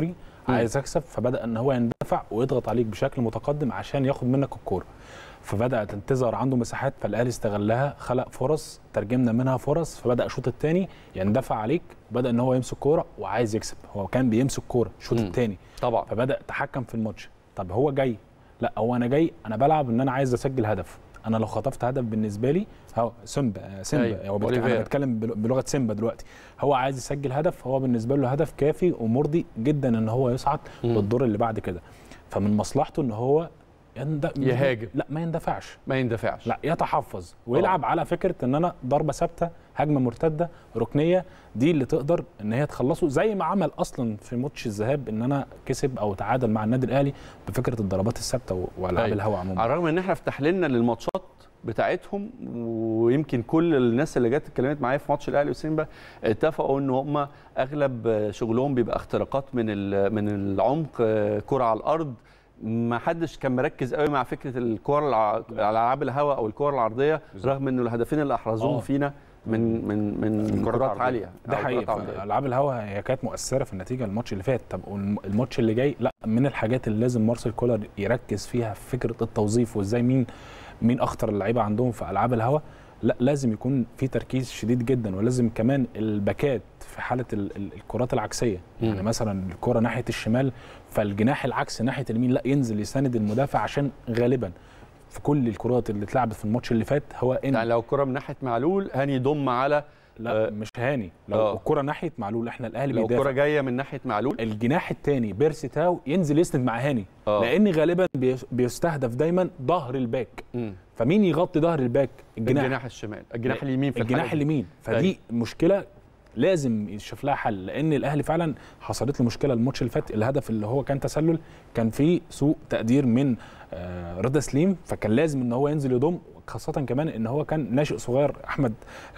عايز اكسب فبدا ان هو يندفع ويضغط عليك بشكل متقدم عشان ياخد منك الكوره فبدات تظهر عنده مساحات فالاهلي استغلها خلق فرص ترجمنا منها فرص فبدا الشوط الثاني يندفع عليك وبدا ان هو يمسك كوره وعايز يكسب هو كان بيمسك كوره الشوط مم. الثاني طبعا فبدا تحكم في الماتش طب هو جاي لا هو انا جاي انا بلعب ان انا عايز اسجل هدف انا لو خطفت هدف بالنسبه لي هو سيمبا سيمبا أيوة، هو بيتكلم انا أوليفيرا. بتكلم بل- بلغه سيمبا دلوقتي هو عايز يسجل هدف هو بالنسبه له هدف كافي ومرضي جدا ان هو يصعد مم. للدور اللي بعد كده فمن مصلحته ان هو يند... يهاجم. لا ما يندفعش ما يندفعش لا يتحفظ ويلعب على فكره ان انا ضربه ثابته هجمه مرتده ركنيه دي اللي تقدر ان هي تخلصه زي ما عمل اصلا في ماتش الذهاب ان انا كسب او تعادل مع النادي الاهلي بفكره الضربات الثابته و- والعاب أيوة. الهواء عموما على الرغم ان احنا في تحليلنا للماتشات بتاعتهم ويمكن كل الناس اللي جت اتكلمت معايا في ماتش الاهلي وسيمبا اتفقوا ان هم اغلب شغلهم بيبقى اختراقات من ال- من العمق آه، كره على الارض ما حدش كان مركز قوي مع فكره الكره الع- العاب الهواء او الكره العرضيه رغم انه الهدفين اللي احرزوهم آه. فينا من من من الكرات كرات العرضية. عاليه ده أو حقيقي كرات عرضية. العاب الهوا هي كانت مؤثره في النتيجه الماتش اللي فات طب والم- الماتش اللي جاي لا من الحاجات اللي لازم مارسيل كولر يركز فيها في فكره التوظيف وازاي مين مين اخطر اللعيبه عندهم في العاب الهوا لا لازم يكون في تركيز شديد جدا ولازم كمان الباكات في حاله ال- ال- الكرات العكسيه يعني مم. مثلا الكره ناحيه الشمال فالجناح العكس ناحيه اليمين لا ينزل يساند المدافع عشان غالبا في كل الكرات اللي اتلعبت في الماتش اللي فات هو ان يعني لو الكره من ناحيه معلول هاني يضم على لا مش هاني لو آه. الكره ناحيه معلول احنا الاهلي لو بيدافع الكره جايه من ناحيه معلول الجناح الثاني بيرسي تاو ينزل يسند مع هاني آه. لان غالبا بيس- بيستهدف دايما ظهر الباك مم. فمين يغطي ظهر الباك الجناح الجناح الشمال الجناح اليمين في الجناح الحالة دي. اليمين فدي مشكله لازم يشوف لها حل لان الاهلي فعلا حصلت له مشكله الماتش اللي فات الهدف اللي هو كان تسلل كان فيه سوء تقدير من آه، رضا سليم فكان لازم ان هو ينزل يضم خاصة كمان ان هو كان ناشئ صغير احمد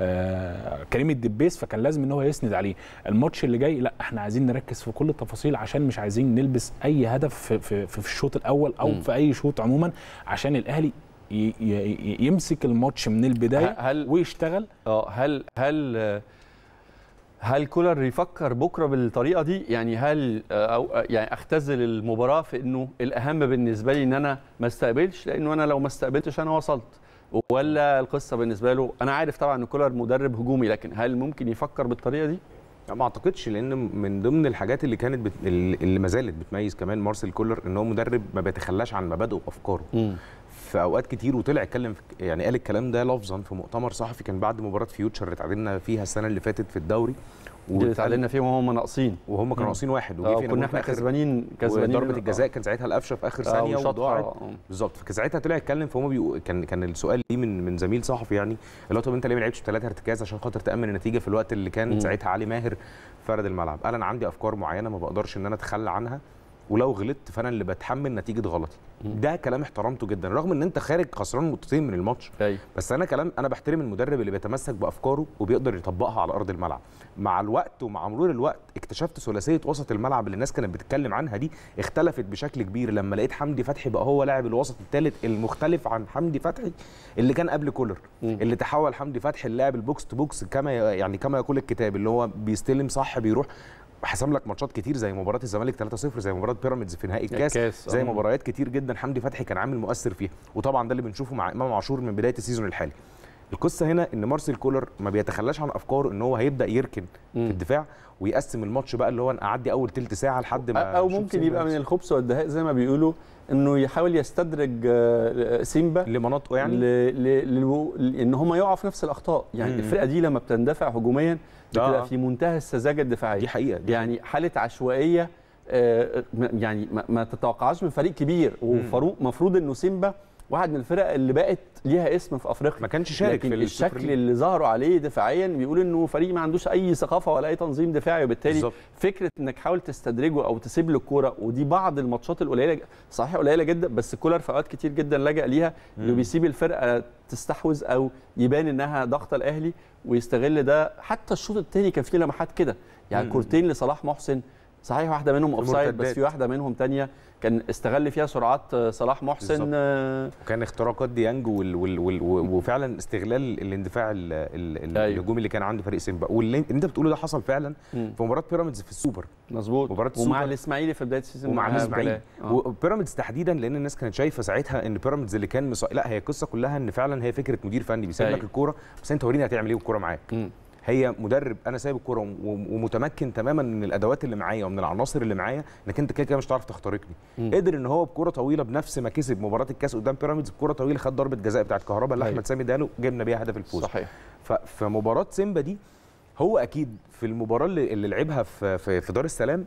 آه كريم الدبيس فكان لازم ان هو يسند عليه الماتش اللي جاي لا احنا عايزين نركز في كل التفاصيل عشان مش عايزين نلبس اي هدف في, في, في الشوط الاول او مم. في اي شوط عموما عشان الاهلي ي- ي- يمسك الماتش من البدايه هل ويشتغل اه هل هل هل كولر يفكر بكره بالطريقه دي يعني هل او يعني اختزل المباراه في انه الاهم بالنسبه لي ان انا ما استقبلش لانه انا لو ما استقبلتش انا وصلت ولا القصه بالنسبه له انا عارف طبعا ان كولر مدرب هجومي لكن هل ممكن يفكر بالطريقه دي لا، ما اعتقدش لان من ضمن الحاجات اللي كانت بت... اللي ما زالت بتميز كمان مارسيل كولر ان هو مدرب ما بيتخلاش عن مبادئه وافكاره في اوقات كتير وطلع اتكلم في... يعني قال الكلام ده لفظا في مؤتمر صحفي كان بعد مباراه فيوتشر اللي اتعادلنا فيها السنه اللي فاتت في الدوري دي اللي اتعادلنا فيهم وهم ناقصين وهم كانوا مم. ناقصين واحد آه، فينا كنا جول احنا في آخر- كسبانين كسبانين وضربه الجزاء كان ساعتها القفشه في اخر آه، ثانيه وشاطها، وضاعت آه. بالظبط فساعتها طلع اتكلم فهم بيقو... كان كان السؤال ليه من من زميل صحفي يعني اللي هو طب انت ليه ما لعبتش ثلاثه ارتكاز عشان خاطر تامن النتيجه في الوقت اللي كان مم. ساعتها علي ماهر فرد الملعب قال انا عندي افكار معينه ما بقدرش ان انا اتخلى عنها ولو غلطت فانا اللي بتحمل نتيجه غلطي ده كلام احترمته جدا رغم ان انت خارج خسران نقطتين من الماتش أيوة. بس انا كلام انا بحترم المدرب اللي بيتمسك بافكاره وبيقدر يطبقها على ارض الملعب مع الوقت ومع مرور الوقت اكتشفت ثلاثيه وسط الملعب اللي الناس كانت بتتكلم عنها دي اختلفت بشكل كبير لما لقيت حمدي فتحي بقى هو لاعب الوسط الثالث المختلف عن حمدي فتحي اللي كان قبل كولر اللي تحول حمدي فتحي للاعب البوكس تو بوكس كما يعني كما يقول الكتاب اللي هو بيستلم صح بيروح حسم لك ماتشات كتير زي مباراه الزمالك 3-0 زي مباراه بيراميدز في نهائي الكاس, الكاس، زي آه. مباريات كتير جدا حمدي فتحي كان عامل مؤثر فيها وطبعا ده اللي بنشوفه مع امام عاشور من بدايه السيزون الحالي القصه هنا ان مارسيل كولر ما بيتخلاش عن افكاره ان هو هيبدا يركن في الدفاع ويقسم الماتش بقى اللي هو انا اعدي اول تلت ساعه لحد ما او نشوف ممكن سيمبا يبقى من يكسب. الخبث والدهاء زي ما بيقولوا انه يحاول يستدرج آه، سيمبا لمناطقه يعني ل... ل... ل... ان هم يقعوا في نفس الاخطاء يعني مم. الفرقه دي لما بتندفع هجوميا بتبقى آه. في منتهى السذاجه الدفاعيه دي حقيقه دي يعني حاله عشوائيه آه، م- يعني ما, ما تتوقعهاش من فريق كبير وفاروق مفروض انه سيمبا واحد من الفرق اللي بقت ليها اسم في افريقيا ما كانش شارك لكن في السوبر الشكل ليج. اللي ظهروا عليه دفاعيا بيقول انه فريق ما عندوش اي ثقافه ولا اي تنظيم دفاعي وبالتالي بالظبط. فكره انك حاول تستدرجه او تسيب له الكوره ودي بعض الماتشات القليله صحيح قليله جدا بس كولر في اوقات كتير جدا لجأ ليها انه مم. بيسيب الفرقه تستحوذ او يبان انها ضغط الاهلي ويستغل ده حتى الشوط الثاني كان فيه لمحات كده يعني مم. كورتين لصلاح محسن صحيح واحده منهم اوفسايد بس المرتدات. في واحده منهم تانية كان استغل فيها سرعات صلاح محسن بالظبط. آه، وكان اختراقات ديانج وال وال وال وفعلا استغلال الاندفاع ال- ال- ال- أيوة. الهجومي اللي كان عند فريق سيمبا واللي انت بتقوله ده حصل فعلا مم. في مباراه بيراميدز في السوبر مظبوط مباراه ومع السوبر الاسماعيلي في بدايه السيزون ومع معاها الاسماعيلي بجلال. آه. وبيراميدز تحديدا لان الناس كانت شايفه ساعتها ان بيراميدز اللي كان مص... لا هي القصه كلها ان فعلا هي فكره مدير فني بيسيب لك أيوة. الكوره بس انت وريني هتعمل ايه بالكوره معاك مم. هي مدرب انا سايب الكوره و- ومتمكن تماما من الادوات اللي معايا ومن العناصر اللي معايا انك انت كده كده مش هتعرف تخترقني مم. قدر ان هو بكوره طويله بنفس ما كسب مباراه الكاس قدام بيراميدز بكوره طويله خد ضربه جزاء بتاعت كهربا اللي أيوة. احمد سامي اداله جبنا بيها هدف الفوز صحيح ف- فمباراه سيمبا دي هو اكيد في المباراه اللي, اللي لعبها في, في في دار السلام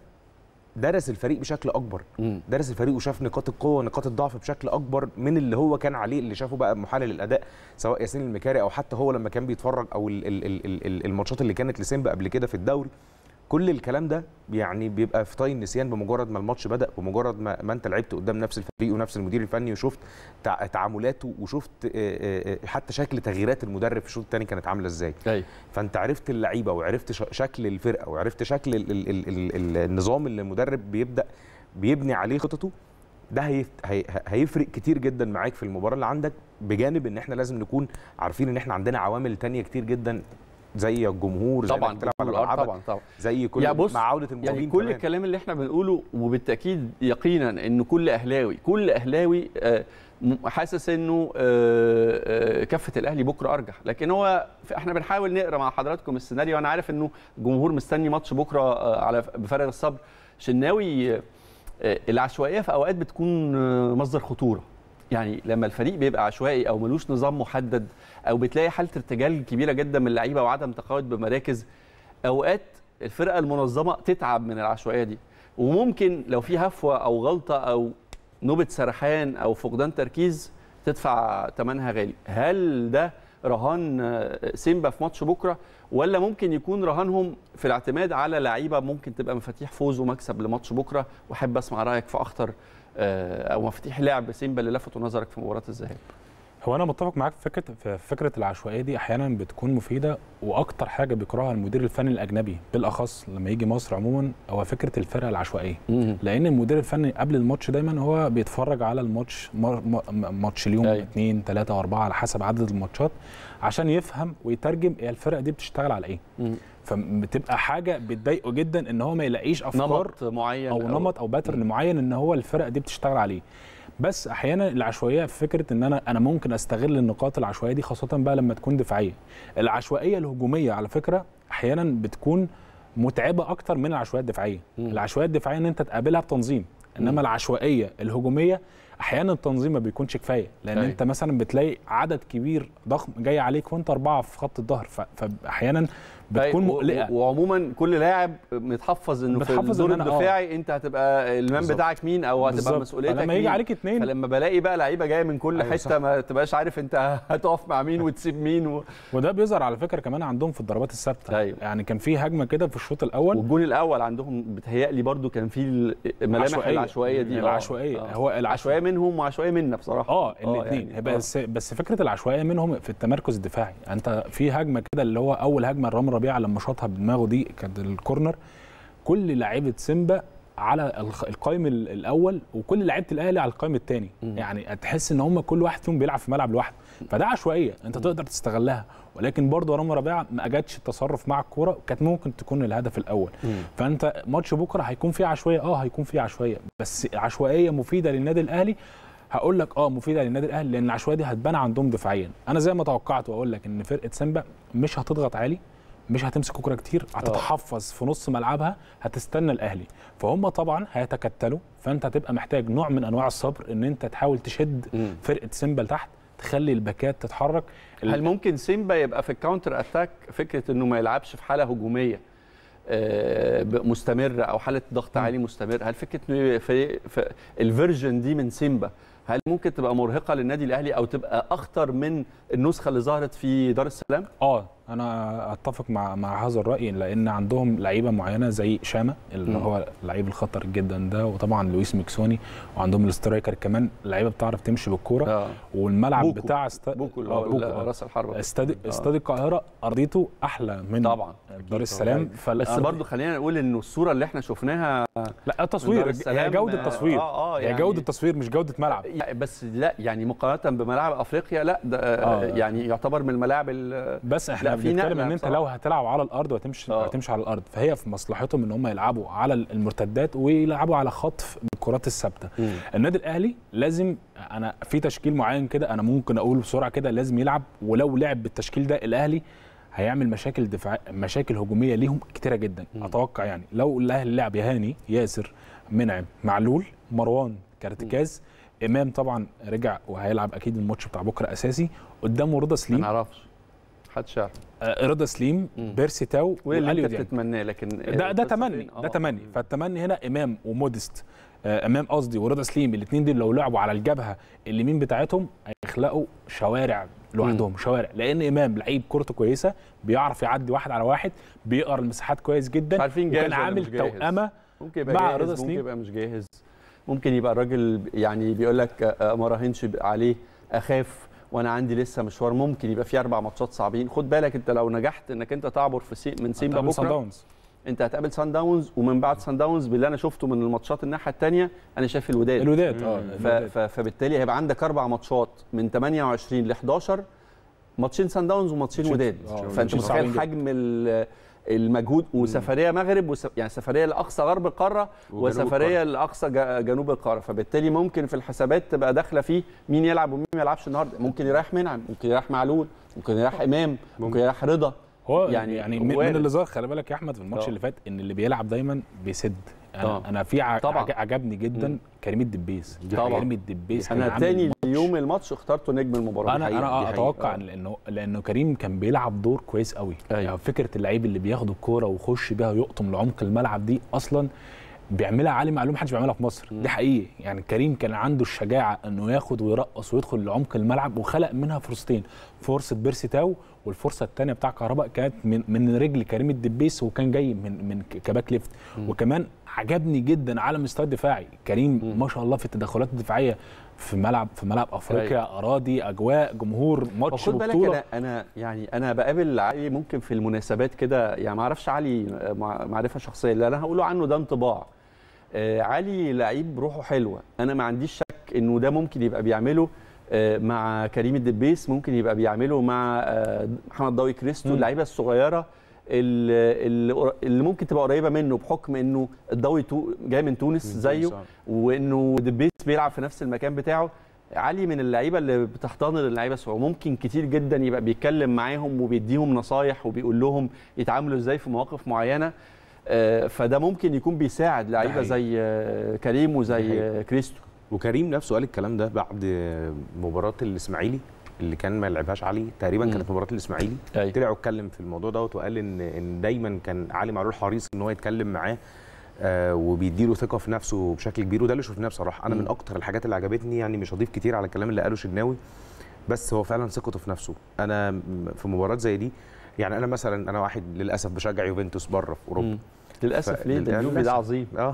درس الفريق بشكل اكبر مم. درس الفريق وشاف نقاط القوه ونقاط الضعف بشكل اكبر من اللي هو كان عليه اللي شافه بقى محلل الاداء سواء ياسين المكاري او حتى هو لما كان بيتفرج او ال- ال- ال- ال- ال- الماتشات اللي كانت لسيمبا قبل كده في الدوري كل الكلام ده يعني بيبقى في طي النسيان بمجرد ما الماتش بدا بمجرد ما, ما انت لعبت قدام نفس الفريق ونفس المدير الفني وشفت تع- تعاملاته وشفت آه، آه، آه، حتى شكل تغييرات المدرب في الشوط الثاني كانت عامله ازاي ايوه فانت عرفت اللعيبه وعرفت ش- شكل الفرقه وعرفت شكل ال ال ال ال ال النظام اللي المدرب بيبدا بيبني عليه خططه ده هيف- هي- هيفرق كتير جدا معاك في المباراه اللي عندك بجانب ان احنا لازم نكون عارفين ان احنا عندنا عوامل تانية كتير جدا زي الجمهور زي طبعا إنك تلعب على جمهور الأرض ملعبك، طبعا طبعا زي كل يعني بص مع عوده المصابين يعني كل كمان. الكلام اللي احنا بنقوله وبالتاكيد يقينا ان كل اهلاوي كل اهلاوي آه، م- حاسس انه آه، آه، كفه الاهلي بكره ارجح لكن هو ف- احنا بنحاول نقرا مع حضراتكم السيناريو انا عارف انه الجمهور مستني ماتش بكره آه، على بفارغ الصبر شناوي آه، آه، العشوائيه في اوقات بتكون آه، مصدر خطوره يعني لما الفريق بيبقى عشوائي او ملوش نظام محدد او بتلاقي حاله ارتجال كبيره جدا من اللعيبه وعدم تقاعد بمراكز اوقات الفرقه المنظمه تتعب من العشوائيه دي وممكن لو في هفوه او غلطه او نوبه سرحان او فقدان تركيز تدفع ثمنها غالي هل ده رهان آه، سيمبا في ماتش بكره ولا ممكن يكون رهانهم في الاعتماد على لعيبه ممكن تبقى مفاتيح فوز ومكسب لماتش بكره واحب اسمع رايك في اخطر آه، او مفاتيح لعب سيمبا اللي لفتوا نظرك في مباراه الذهاب هو انا متفق معاك في فكره في فكره العشوائيه دي احيانا بتكون مفيده واكتر حاجه بيكرهها المدير الفني الاجنبي بالاخص لما يجي مصر عموما هو فكره الفرقه العشوائيه لان المدير الفني قبل الماتش دايما هو بيتفرج على الماتش مر- م- ماتش اليوم أيوة. اثنين ثلاثه واربعه على حسب عدد الماتشات عشان يفهم ويترجم هي الفرقه دي بتشتغل على ايه مم. فبتبقى حاجه بتضايقه جدا ان هو ما يلاقيش افكار نمط معين او نمط او باترن معين ان هو الفرقه دي بتشتغل عليه بس احيانا العشوائيه في فكره ان انا انا ممكن استغل النقاط العشوائيه دي خاصه بقى لما تكون دفاعيه العشوائيه الهجوميه على فكره احيانا بتكون متعبه اكتر من العشوائيه الدفاعيه العشوائيه الدفاعيه ان انت تقابلها بتنظيم انما العشوائيه الهجوميه احيانا التنظيم ما بيكونش كفايه لان أيوة. انت مثلا بتلاقي عدد كبير ضخم جاي عليك وانت اربعه في خط الظهر ف- فاحيانا بتكون و- مقلقه و- وعموما كل لاعب متحفظ انه في متحفظ الدور إن أنا- آه. الدفاعي انت هتبقى المان بالظبط. بتاعك مين او هتبقى بالظبط. مسؤوليتك فلما يجي مين. عليك اتنين- فلما بلاقي بقى لعيبه جايه من كل أيوة حته صح. ما تبقاش عارف انت هتقف مع مين وتسيب مين و... وده بيظهر على فكره كمان عندهم في الضربات الثابته أيوة. يعني كان في هجمه كده في الشوط الاول والجون الاول عندهم بتهيألي برضو كان في ملامح عشوائية. العشوائيه دي آه. العشوائية. آه. هو العشوائية. عشوائيه منهم وعشوائيه منا بصراحه اه الاثنين يعني بس بس فكره العشوائيه منهم في التمركز الدفاعي يعني انت في هجمه كده اللي هو اول هجمه رامي ربيعه لما شاطها بدماغه دي كانت الكورنر كل لعيبه سيمبا على الخ- القائم ال- الاول وكل لعيبه الاهلي على القائم الثاني يعني تحس ان هم كل واحد فيهم بيلعب في ملعب لوحده فده عشوائيه انت تقدر تستغلها ولكن برضه رامي ربيعه ما اجتش التصرف مع الكوره كانت ممكن تكون الهدف الاول فانت ماتش بكره هيكون فيه عشوائيه اه هيكون فيه عشوائيه بس عشوائيه مفيده للنادي الاهلي هقول لك اه مفيده للنادي الاهلي لان العشوائيه دي هتبان عندهم دفاعيا انا زي ما توقعت واقول لك ان فرقه سيمبا مش هتضغط عالي مش هتمسك كوره كتير هتتحفظ في نص ملعبها هتستنى الاهلي فهم طبعا هيتكتلوا فانت هتبقى محتاج نوع من انواع الصبر ان انت تحاول تشد فرقه سيمبا لتحت تخلي الباكات تتحرك هل ممكن سيمبا يبقى في الكاونتر اتاك فكره انه ما يلعبش في حاله هجوميه آه، ب- مستمره او حاله ضغط عالي مستمر هل فكره انه في, في الفيرجن دي من سيمبا هل ممكن تبقى مرهقه للنادي الاهلي او تبقى اخطر من النسخه اللي ظهرت في دار السلام اه انا اتفق مع مع هذا الراي لان عندهم لعيبه معينه زي شاما اللي مم. هو اللعيب الخطر جدا ده وطبعا لويس ميكسوني وعندهم الاسترايكر كمان لعيبه بتعرف تمشي بالكوره آه. والملعب بوكو. بتاع است... بوكو اللي آه، هو بوكو، آه. راس الحربه استاد آه. استاد القاهره ارضيته احلى من طبعا دار السلام بس برضو خلينا نقول انه الصوره اللي احنا شفناها لا تصوير دار السلام، هي جوده آه، تصوير اه اه هي يعني جوده تصوير مش جوده ملعب يعني بس لا يعني مقارنه بملاعب افريقيا لا ده آه. آه. يعني يعتبر من الملاعب ال- بس احنا لا، في بنتكلم نقلة ان انت بصراحة. لو هتلعب على الارض وهتمشي آه. هتمشي على الارض فهي في مصلحتهم ان هم يلعبوا على المرتدات ويلعبوا على خطف بالكرات الثابته مم. النادي الاهلي لازم انا في تشكيل معين كده انا ممكن اقول بسرعه كده لازم يلعب ولو لعب بالتشكيل ده الاهلي هيعمل مشاكل دفاع مشاكل هجوميه ليهم كتيره جدا مم. اتوقع يعني لو الاهلي لعب يهاني ياسر منعم معلول مروان كارتكاز امام طبعا رجع وهيلعب اكيد الماتش بتاع بكره اساسي قدامه رضا ما سليم نعرفش محدش يعرف آه، رضا سليم مم. بيرسي تاو واللي وأليو انت ديانج. بتتمناه لكن ده ده القصة تمني فين؟ آه. ده تمني فالتمني هنا امام ومودست آه، امام قصدي ورضا سليم الاثنين دول لو لعبوا على الجبهه اليمين بتاعتهم هيخلقوا شوارع لوحدهم شوارع لان امام لعيب كورته كويسه بيعرف يعدي واحد على واحد بيقرا المساحات كويس جدا مش عارفين جاهز وكان ولا عامل مش جاهز. توأمه ممكن يبقى مع جاهز رضا ممكن سليم يبقى مش جاهز ممكن يبقى الراجل يعني بيقول لك آه، ما راهنش عليه اخاف وانا عندي لسه مشوار ممكن يبقى في اربع ماتشات صعبين خد بالك انت لو نجحت انك انت تعبر في سي من سيمبا هتقابل صن بكره داونز. انت هتقابل سان داونز ومن بعد سان داونز باللي انا شفته من الماتشات الناحيه الثانيه انا شايف الوداد الوداد اه ف... ف... فبالتالي هيبقى عندك اربع ماتشات من 28 ل 11 ماتشين سان داونز وماتشين ماتشين- وداد آه، فانت ماتشين صعبين متخيل جدا. حجم ال- المجهود وسفريه مغرب وس... يعني سفريه لاقصى غرب القاره وجنوب وسفريه لاقصى ج- جنوب القاره فبالتالي ممكن في الحسابات تبقى داخله فيه مين يلعب ومين ما يلعبش النهارده ممكن يريح منعم ممكن يريح معلول ممكن يريح امام ممكن يريح رضا هو يعني يعني, يعني من, وارد. من اللي ظهر خلي بالك يا احمد في الماتش آه. اللي فات ان اللي بيلعب دايما بيسد انا آه. انا في ع- طبعاً. عج- عجبني جدا مم. كريم الدبيس طبعاً. كريم الدبيس كان انا عامل تاني يوم الماتش اخترته نجم المباراه انا دي حقيقة، انا دي اتوقع حقيقة. إن لانه لانه كريم كان بيلعب دور كويس قوي أيوة. يعني فكره اللعيب اللي بياخد الكوره ويخش بيها ويقطم لعمق الملعب دي اصلا بيعملها علي معلوم محدش بيعملها في مصر دي حقيقي يعني كريم كان عنده الشجاعه انه ياخد ويرقص ويدخل لعمق الملعب وخلق منها فرصتين فرصه بيرسي تاو والفرصه الثانيه بتاع كهرباء كانت من من رجل كريم الدبيس وكان جاي من من ك- كباك ليفت وكمان عجبني جدا على المستوى الدفاعي كريم ما شاء الله في التدخلات الدفاعيه في ملعب في ملعب افريقيا اراضي اجواء جمهور ماتش خد بالك بطوله انا انا يعني انا بقابل علي ممكن في المناسبات كده يعني ما اعرفش علي مع- معرفه شخصيه اللي انا هقوله عنه ده انطباع آه علي لعيب روحه حلوه انا ما عنديش شك انه ده ممكن يبقى بيعمله آه مع كريم الدبيس ممكن يبقى بيعمله مع آه محمد ضوي كريستو مم. اللعيبه الصغيره اللي, اللي- اللي ممكن تبقى قريبه منه بحكم انه الضوي تو- جاي من تونس من زيه تونس، آه. وانه دبيس بيلعب في نفس المكان بتاعه علي من اللعيبه اللي بتحتضن اللعيبه الصغيره وممكن كتير جدا يبقى بيتكلم معاهم وبيديهم نصايح وبيقول لهم يتعاملوا ازاي في مواقف معينه آه، فده ممكن يكون بيساعد لعيبه حقيقي. زي آه، كريم ده وزي حقيقي. آه، كريستو وكريم نفسه قال الكلام ده بعد مباراه الاسماعيلي اللي كان ما لعبهاش علي تقريبا مم. كانت مباراه الاسماعيلي أيوة. طلع واتكلم في الموضوع دوت وقال ان ان دايما كان علي معلول حريص ان هو يتكلم معاه آه وبيديله ثقه في نفسه بشكل كبير وده اللي شفناه بصراحه انا مم. من اكتر الحاجات اللي عجبتني يعني مش هضيف كتير على الكلام اللي قاله شناوي بس هو فعلا ثقته في نفسه انا م- في مباراه زي دي يعني انا مثلا انا واحد للاسف بشجع يوفنتوس بره في اوروبا مم. للاسف ف- ليه ده اليوفي للأسف. ده عظيم اه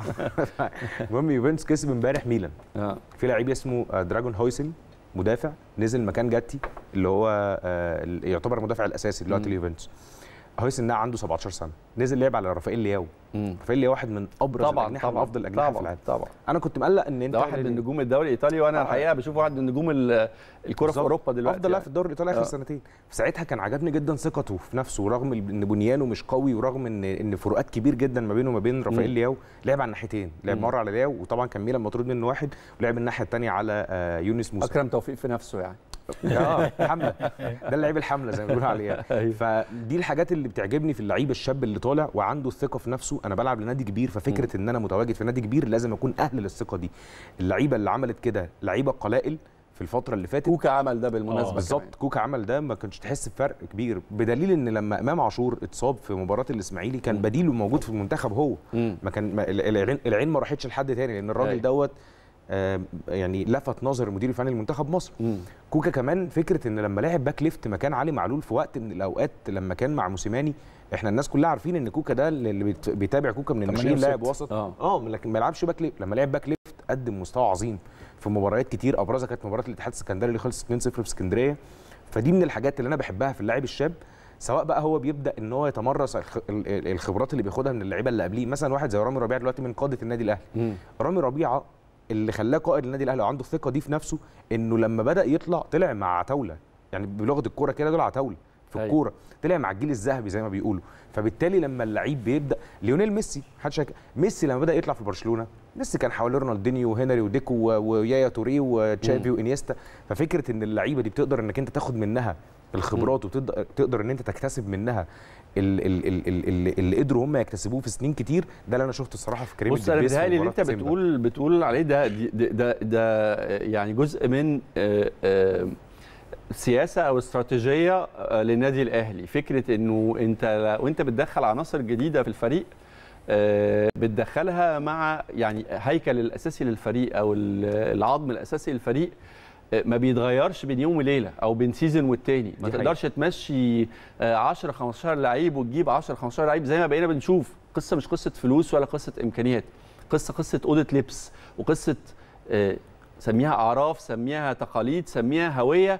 المهم يوفنتوس كسب امبارح ميلان اه في لعيب اسمه آه، دراجون هويسل مدافع نزل مكان جاتي اللي هو آه، ال- يعتبر المدافع الاساسي دلوقتي مم. اليوفنتوس هويسل ده عنده 17 سنه نزل لعب على رافائيل لياو مم. رافائيل لياو واحد من ابرز طبعا الاجنحه طبعا وافضل الاجنحه في طبعا العالم طبعا انا كنت مقلق ان انت ده واحد من نجوم الدوري الايطالي وانا آه. الحقيقه بشوفه واحد من نجوم ال- الكره في بالظبط. اوروبا دلوقتي افضل لاعب يعني. في الدوري الايطالي اخر آه. سنتين ساعتها كان عجبني جدا ثقته في نفسه ورغم ان بنيانه مش قوي ورغم ان ان فروقات كبير جدا ما بينه وما بين رافائيل مم. لياو لعب على الناحيتين لعب مم. مره على لياو وطبعا كان ميلان مطرود منه واحد ولعب الناحيه الثانيه على آه، يونس موسى اكرم توفيق في نفسه يعني اه حمله ده اللعيب الحمله زي ما بيقولوا عليه أيوة. فدي الحاجات اللي بتعجبني في اللعيب الشاب اللي طالع وعنده الثقه في نفسه انا بلعب لنادي كبير ففكره ان انا متواجد في نادي كبير لازم اكون اهل للثقه دي اللعيبه اللي عملت كده لعيبه قلائل في الفتره اللي فاتت كوكا عمل ده بالمناسبه آه، بالظبط كوكا عمل ده ما كنتش تحس بفرق كبير بدليل ان لما امام عاشور اتصاب في مباراه الاسماعيلي كان بديله موجود في المنتخب هو مم. ما كان ما العين, العين ما راحتش لحد تاني لان الراجل أيوة. دوت آه، يعني لفت نظر المدير الفني لمنتخب مصر كوكا كمان فكره ان لما لعب باك ليفت مكان علي معلول في وقت من الاوقات لما كان مع موسيماني احنا الناس كلها عارفين ان كوكا ده اللي بيت- بيتابع كوكا من الناشئين 8 لاعب وست. وسط آه. اه لكن ما لعبش باك ليفت لما لعب باك ليفت قدم مستوى عظيم في مباريات كتير ابرزها كانت مباراه الاتحاد السكندري اللي خلصت 2-0 في اسكندريه فدي من الحاجات اللي انا بحبها في اللاعب الشاب سواء بقى هو بيبدا ان هو يتمرس الخ- ال- ال- الخبرات اللي بياخدها من اللعيبه اللي قبليه مثلا واحد زي رامي ربيعه دلوقتي من قاده النادي الاهلي رامي ربيعه اللي خلاه قائد النادي الاهلي وعنده الثقه دي في نفسه انه لما بدا يطلع طلع مع عتاوله يعني بلغه الكوره كده دول عتاوله في أيوة. الكوره طلع مع الجيل الذهبي زي ما بيقولوا فبالتالي لما اللعيب بيبدا ليونيل ميسي محدش هيك- ميسي لما بدا يطلع في برشلونه ميسي كان حواليه رونالدينيو وهنري وديكو و- ويايا توري وتشافي وانيستا ففكره ان اللعيبه دي بتقدر انك انت تاخد منها الخبرات وتقدر تقدر ان انت تكتسب منها ال- ال- ال- ال- اللي, اللي قدروا هم يكتسبوه في سنين كتير ده اللي انا شفته الصراحه في كريم بص انا الدبيس في بيتهيألي اللي مباراة انت سيمبا. بتقول بتقول عليه ده ده ده, ده يعني جزء من آه، آه، سياسه او استراتيجيه آه، للنادي الاهلي فكره انه انت وانت بتدخل عناصر جديده في الفريق آه، بتدخلها مع يعني هيكل الاساسي للفريق او ال- العظم الاساسي للفريق آه، ما بيتغيرش بين يوم وليله او بين سيزون والتاني ما دي تقدرش تمشي آه، 10 15 لعيب وتجيب 10 15 لعيب زي ما بقينا بنشوف قصه مش قصه فلوس ولا قصه امكانيات قصه قصه اوضه لبس وقصه آه، سميها اعراف سميها تقاليد سميها هويه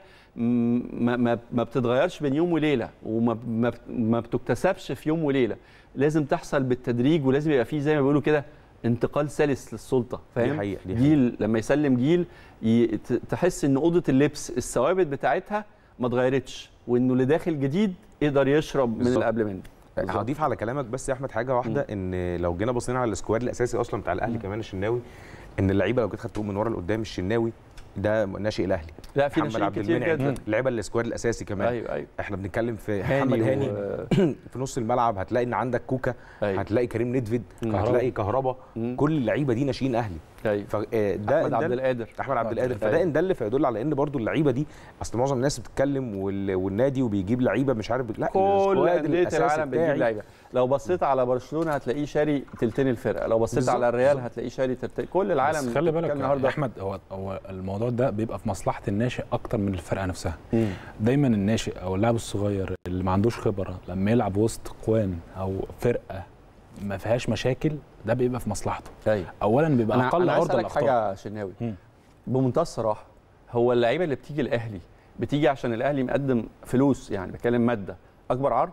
م- ما, ما, ما بتتغيرش بين يوم وليله وما ما, ما بتكتسبش في يوم وليله لازم تحصل بالتدريج ولازم يبقى فيه زي ما بيقولوا كده انتقال سلس للسلطه فاهم حقيقة، دي جيل لما يسلم جيل ي- ت- تحس ان اوضه اللبس الثوابت بتاعتها ما اتغيرتش وانه اللي داخل جديد يقدر يشرب من بالظبط. اللي قبل منه هضيف على كلامك بس يا احمد حاجه واحده ان لو جينا بصينا على السكواد الاساسي اصلا بتاع الاهلي كمان الشناوي ان اللعيبه لو جيت خدتهم من ورا لقدام الشناوي ده ناشئ الاهلي لا، في محمد ناشئين عبد كتير المنعم جدا. اللعيبه السكواد الاساسي كمان ايوه ايوه احنا بنتكلم في هاني محمد هاني و- في نص الملعب هتلاقي ان عندك كوكا أيوة. هتلاقي كريم ندفيد كهربا. هتلاقي كهربا كل اللعيبه دي ناشئين اهلي ايوه فده احمد عبد القادر احمد عبد القادر أيوة. فده ان دل فيدل على ان برضو اللعيبه دي اصل معظم الناس بتتكلم وال- والنادي وبيجيب لعيبه مش عارف لا كل السكواد انديه الأساسي العالم بتجيب بتاعي لعيبه لو بصيت على برشلونه هتلاقيه شاري تلتين الفرقه لو بصيت بالظبط، على الريال بالظبط. هتلاقيه شاري تلتين كل العالم بس خلي بالك بتتكلم يا النهارده احمد هو هو الموضوع ده بيبقى في مصلحه الناشئ اكتر من الفرقه نفسها مم. دايما الناشئ او اللاعب الصغير اللي ما عندوش خبره لما يلعب وسط قوان او فرقه ما فيهاش مشاكل ده بيبقى في مصلحته ايوه اولا بيبقى انا اقل انا عايز عرضه اسالك للاخطاء حاجه شناوي مم. بمنتهى الصراحه هو اللعيبه اللي بتيجي الاهلي بتيجي عشان الاهلي مقدم فلوس يعني بتكلم ماده اكبر عرض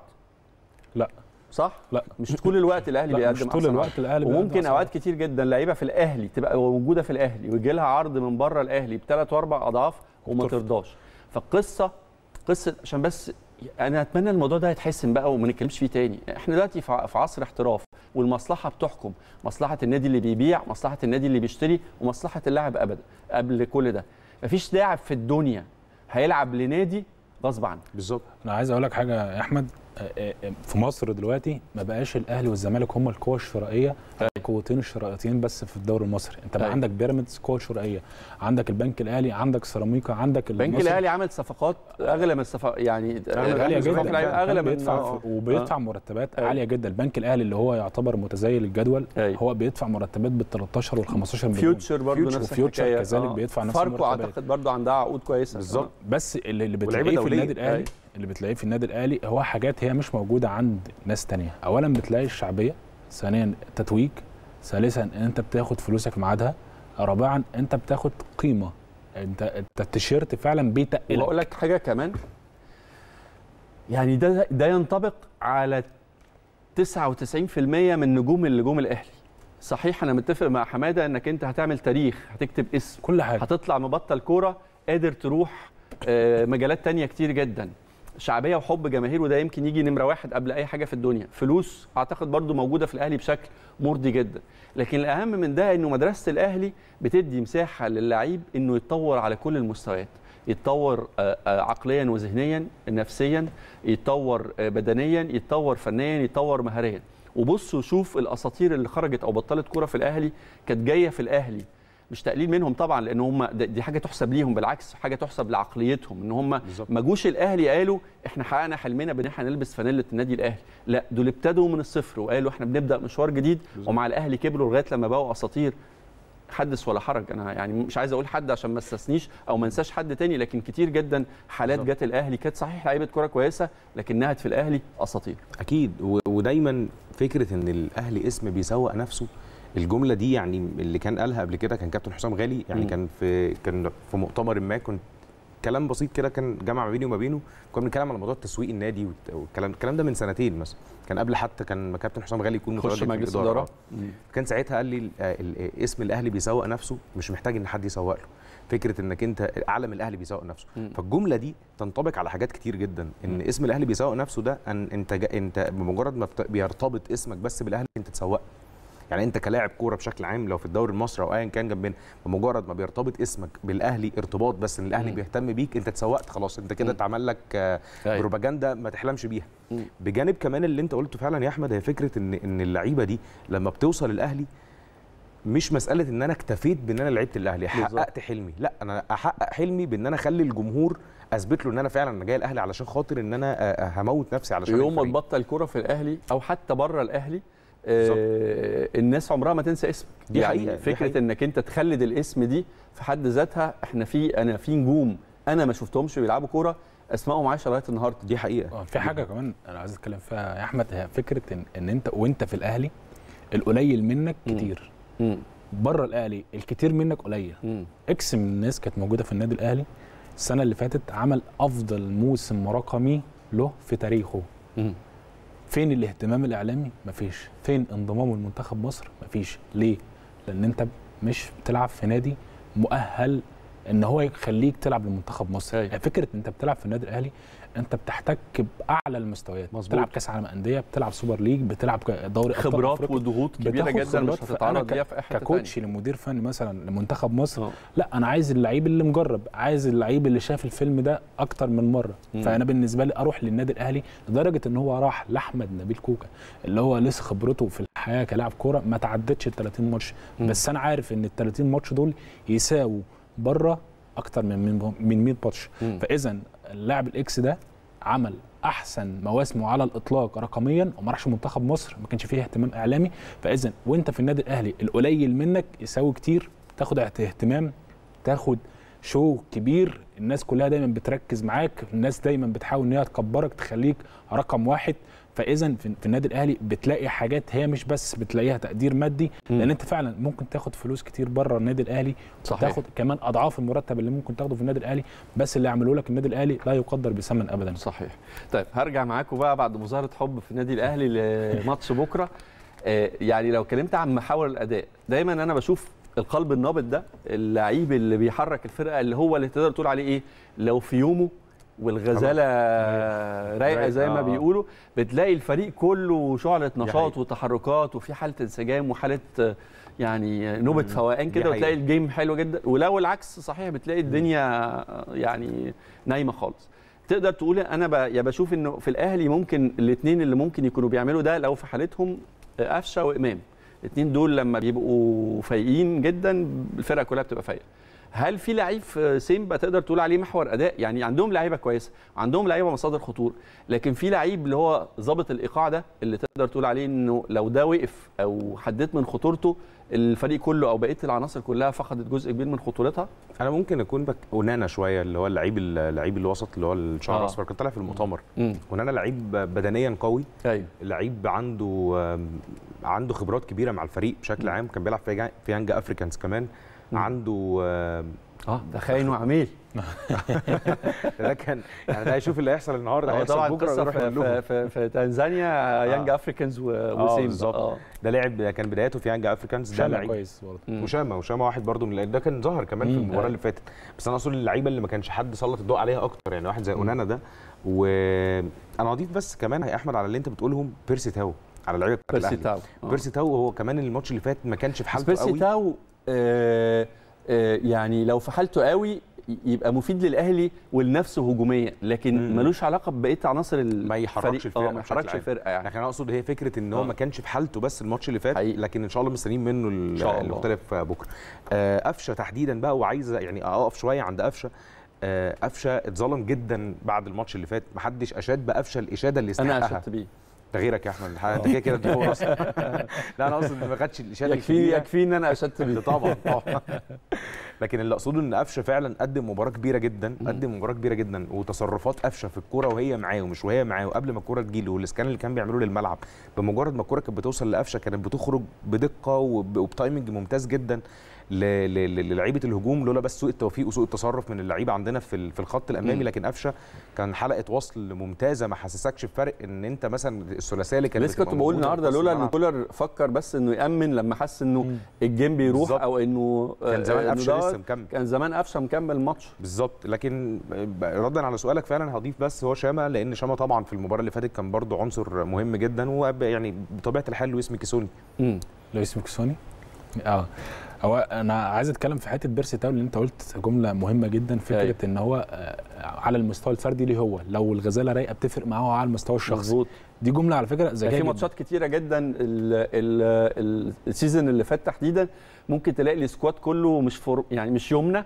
لا صح لا مش طول الوقت الاهلي لا، بيقدم مش طول أحسن الوقت عرض. الأهلي بيقدم وممكن أحسن اوقات كتير جدا لعيبه في الاهلي تبقى موجوده في الاهلي ويجي لها عرض من بره الاهلي بثلاث واربع اضعاف وما وترفض. ترضاش فالقصه قصه عشان بس انا اتمنى الموضوع ده يتحسن بقى وما نتكلمش فيه تاني احنا دلوقتي في ع- في عصر احتراف والمصلحه بتحكم مصلحه النادي اللي بيبيع مصلحه النادي اللي بيشتري ومصلحه اللاعب ابدا قبل كل ده مفيش لاعب في الدنيا هيلعب لنادي غصب عنه بالظبط انا عايز اقول لك حاجه يا احمد آه، آه، في مصر دلوقتي ما بقاش الاهلي والزمالك هم القوى الشرائيه القوتين الشرائيتين بس في الدوري المصري انت بقى أيوة. عندك بيراميدز قوه شرائيه عندك البنك الاهلي عندك سيراميكا عندك البنك المصري. الاهلي عمل صفقات اغلى من الصفقات يعني غاليه صفقات جدا اللعيبة كان اغلى من بيدفع آه. وبيدفع آه. مرتبات أيوة. عاليه جدا البنك الاهلي اللي هو يعتبر متزايل الجدول أيوة. هو بيدفع مرتبات بال 13 وال 15 مليون فيوتشر برضه نفس وفيوتشر الحكايه كذلك آه. بيدفع نفس فاركو المرتبات اعتقد برضه عندها عقود كويسه بالظبط. بس اللي, اللي ولعيبة بتلاقيه في دولية. النادي الاهلي أيوة. اللي بتلاقيه في النادي الاهلي هو حاجات هي مش موجوده عند ناس تانية اولا بتلاقي الشعبيه ثانيا تتويج ثالثا انت بتاخد فلوسك في ميعادها رابعا انت بتاخد قيمه انت انت التيشيرت فعلا بيتقلك واقول لك حاجه كمان يعني ده ده ينطبق على 99% من نجوم النجوم الاهلي صحيح انا متفق مع حماده انك انت هتعمل تاريخ هتكتب اسم كل حاجه هتطلع مبطل كوره قادر تروح آه، مجالات تانية كتير جدا شعبيه وحب جماهير وده يمكن يجي نمره واحد قبل اي حاجه في الدنيا فلوس اعتقد برضو موجوده في الاهلي بشكل مرضي جدا لكن الاهم من ده انه مدرسه الاهلي بتدي مساحه للعيب انه يتطور على كل المستويات يتطور آه، آه، عقليا وذهنيا نفسيا يتطور آه، بدنيا يتطور فنيا يتطور مهاريا وبص وشوف الاساطير اللي خرجت او بطلت كوره في الاهلي كانت جايه في الاهلي مش تقليل منهم طبعا لان هم ده- دي حاجه تحسب ليهم بالعكس حاجه تحسب لعقليتهم ان هم ما جوش الاهلي قالوا احنا حققنا حلمنا بان احنا نلبس فانيله النادي الاهلي لا دول ابتدوا من الصفر وقالوا احنا بنبدا مشوار جديد ومع الاهلي كبروا لغايه لما بقوا اساطير حدث ولا حرج انا يعني مش عايز اقول حد عشان ما استثنيش او ما انساش حد تاني لكن كتير جدا حالات جت الاهلي كانت صحيح لعيبه كوره كويسه لكن نهت في الاهلي اساطير اكيد و- ودايما فكره ان الاهلي اسم بيسوق نفسه الجمله دي يعني اللي كان قالها قبل كده كان كابتن حسام غالي يعني مم. كان في كان في مؤتمر ما كنت كلام بسيط كده كان جمع ما بيني وما بينه كنا بنتكلم على موضوع تسويق النادي والت- والكلام الكلام ده من سنتين مثلا كان قبل حتى كان كابتن حسام غالي يكون خش متواجد في مجلس الإدارة. اداره آه. كان ساعتها قال لي ال- ال- اسم الاهلي بيسوق نفسه مش محتاج ان حد يسوق له فكره انك انت علم الاهلي بيسوق نفسه مم. فالجمله دي تنطبق على حاجات كتير جدا ان اسم الاهلي بيسوق نفسه ده ان انت جا انت بمجرد ما بت- بيرتبط اسمك بس بالاهلي انت تسوق يعني انت كلاعب كوره بشكل عام لو في الدوري المصري او ايا كان جنبنا بمجرد ما بيرتبط اسمك بالاهلي ارتباط بس ان الاهلي مم. بيهتم بيك انت اتسوقت خلاص انت كده مم. اتعمل لك آه، أيوة. بروباجندا ما تحلمش بيها مم. بجانب كمان اللي انت قلته فعلا يا احمد هي فكره ان ان اللعيبه دي لما بتوصل الاهلي مش مساله ان انا اكتفيت بان انا لعبت الاهلي بالظبط. حققت حلمي لا انا احقق حلمي بان انا اخلي الجمهور اثبت له ان انا فعلا انا جاي الاهلي علشان خاطر ان انا آه، آه، هموت نفسي علشان يوم ما الفريق. تبطل كوره في الاهلي او حتى بره الاهلي آه الناس عمرها ما تنسى اسمك دي يعني حقيقة، دي فكره حقيقة. انك انت تخلد الاسم دي في حد ذاتها احنا في انا في نجوم انا ما شفتهمش بيلعبوا كوره اسمائهم عايشه لغايه النهارده دي حقيقه آه، في حاجه كمان انا عايز اتكلم فيها يا احمد هي فكره ان, إن انت وانت في الاهلي القليل منك مم. كتير مم. بره الاهلي الكتير منك قليل مم. اكس من الناس كانت موجوده في النادي الاهلي السنه اللي فاتت عمل افضل موسم رقمي له في تاريخه مم. فين الاهتمام الاعلامي مفيش فين انضمامه لمنتخب مصر مفيش ليه لان انت مش بتلعب في نادي مؤهل ان هو يخليك تلعب لمنتخب مصر أيوة. يعني فكره ان انت بتلعب في النادي الاهلي انت بتحتك باعلى المستويات مظبوط. بتلعب كاس عالم انديه بتلعب سوبر ليج بتلعب دوري أبطال خبرات أفريقيا. وضغوط كبيره بتاخد جدا مش خبرات. فأنا هتتعرض ك- ليها في اي حته ككوتش تانية. لمدير فني مثلا لمنتخب مصر آه. لا انا عايز اللعيب اللي مجرب عايز اللعيب اللي شاف الفيلم ده اكتر من مره مم. فانا بالنسبه لي اروح للنادي الاهلي لدرجه ان هو راح لاحمد نبيل كوكا اللي هو لسه خبرته في الحياه كلاعب كوره ما تعدتش ال 30 ماتش مم. بس انا عارف ان ال 30 ماتش دول يساووا بره اكتر من من من 100 ماتش مم. فاذا اللاعب الاكس ده عمل احسن مواسمه على الاطلاق رقميا وما راحش منتخب مصر ما كانش فيه اهتمام اعلامي فاذا وانت في النادي الاهلي القليل منك يساوي كتير تاخد اهتمام تاخد شو كبير الناس كلها دايما بتركز معاك الناس دايما بتحاول ان هي تكبرك تخليك رقم واحد فاذا في في النادي الاهلي بتلاقي حاجات هي مش بس بتلاقيها تقدير مادي مم. لان انت فعلا ممكن تاخد فلوس كتير بره النادي الاهلي صحيح. تاخد كمان اضعاف المرتب اللي ممكن تاخده في النادي الاهلي بس اللي عملوه لك النادي الاهلي لا يقدر بثمن ابدا صحيح طيب هرجع معاكم بقى بعد مظاهره حب في النادي الاهلي لماتش بكره آه، يعني لو اتكلمت عن محاور الاداء دايما انا بشوف القلب النابض ده اللعيب اللي بيحرك الفرقه اللي هو اللي تقدر تقول عليه ايه لو في يومه والغزاله رايقه زي ما آه. بيقولوا بتلاقي الفريق كله شعله نشاط حقيقة. وتحركات وفي حاله انسجام وحاله آه، يعني نوبه مم. فوقان دي كده وتلاقي حقيقة. الجيم حلو جدا ولو العكس صحيح بتلاقي الدنيا آه، يعني نايمه خالص تقدر تقول انا ب... يا بشوف انه في الاهلي ممكن الاثنين اللي ممكن يكونوا بيعملوا ده لو في حالتهم آه، قفشه وامام الاثنين دول لما بيبقوا فايقين جدا الفرقه كلها بتبقى فايقه هل في لعيب في سيمبا تقدر تقول عليه محور اداء يعني عندهم لعيبه كويسه عندهم لعيبه مصادر خطوره لكن في لعيب اللي هو ظابط الايقاع ده اللي تقدر تقول عليه انه لو ده وقف او حددت من خطورته الفريق كله او بقيه العناصر كلها فقدت جزء كبير من خطورتها انا ممكن اكون بك ونانا شويه اللي هو اللعيب اللعيب الوسط اللي هو الشعر آه. الاصفر كان طالع في المؤتمر امم ونانا لعيب بدنيا قوي ايوه لعيب عنده آم، عنده خبرات كبيره مع الفريق بشكل عام كان بيلعب في جا- في يانج افريكانز كمان مم. عنده آم، اه ده خاين وعميل ده كان يعني ده هيشوف اللي هيحصل النهارده هو هيحصل طبعا بكره قصه ويروح في, يقول لهم في, في, في تنزانيا يانج افريكانز و- اه وسيمبا بالظبط اه ده لعب كان بدايته في يانج افريكانز ده شامل لعيب كويس برضه مم. وشامه وشامه واحد برضو من ده كان ظهر كمان في مم. المباراه اللي فاتت بس انا اقصد اللعيبه اللي ما كانش حد سلط الضوء عليها اكتر يعني واحد زي اونانا ده وانا هضيف بس كمان يا احمد على اللي انت بتقولهم بيرسي تاو على اللعيبه بتاعت بيرسي الأهلي. تاو آه. بيرسي تاو هو كمان الماتش اللي فات ما كانش في بس حالته بيرسي قوي تاو آه آه يعني لو في حالته قوي يبقى مفيد للاهلي ولنفسه هجوميا لكن مم. ملوش علاقه ببقيه عناصر الفريق ما يحركش الفرقه اه ما بشكل يحركش عام. الفرقه يعني لكن انا اقصد هي فكره ان هو آه. ما كانش في حالته بس الماتش اللي فات حقيقي. لكن ان شاء الله مستنيين منه ال- شاء الله. المختلف بكره آه، قفشه تحديدا بقى وعايز يعني اقف شويه عند قفشه آه، قفشه اتظلم جدا بعد الماتش اللي فات محدش اشاد بقفشه الاشاده اللي انا يستحقها اشدت بيه ده غيرك يا احمد انت كده كده دي فوق راسك لا انا اقصد ما خدش الاشاده يكفيني الكبيرة. يكفيني ان انا اشدت بيه طبعا طبعا لكن اللي اقصده ان قفشه فعلا قدم مباراه كبيره جدا قدم مباراه كبيره جدا وتصرفات قفشه في الكوره وهي معاه ومش وهي معاه وقبل ما الكوره تجيله والاسكان اللي كان بيعمله للملعب بمجرد ما الكوره كانت بتوصل لقفشه كانت بتخرج بدقه وب- وبتايمنج ممتاز جدا ل- ل- ل- للعيبه الهجوم لولا بس سوء التوفيق وسوء التصرف من اللعيبه عندنا في ال- في الخط الامامي مم. لكن قفشه كان حلقه وصل ممتازه ما حسسكش بفرق ان انت مثلا الثلاثيه اللي كانت لسه كنت بتبقى بقول موجودة النهارده في نص لولا ان الملعب. كولر فكر بس انه يامن لما حس انه الجيم بيروح بالظبط. او انه كان زمان آه، إنه قفشه دوت لسه مكمل كان زمان قفشه مكمل الماتش بالظبط لكن ردا على سؤالك فعلا هضيف بس هو شاما لان شاما طبعا في المباراه اللي فاتت كان برضه عنصر مهم جدا ويعني بطبيعه الحال لويس ميكيسوني لويس ميكسوني اه هو انا عايز اتكلم في حته بيرسي تاو اللي انت قلت جمله مهمه جدا فكره أيوة. ان هو آه، على المستوى الفردي ليه هو لو الغزاله رايقه بتفرق معاه على المستوى الشخصي مظبوط دي جمله على فكره كان ذكيه في جدا ماتشات كتيره جدا ال- ال- ال- السيزون اللي فات تحديدا ممكن تلاقي السكواد كله مش فور يعني مش يمنى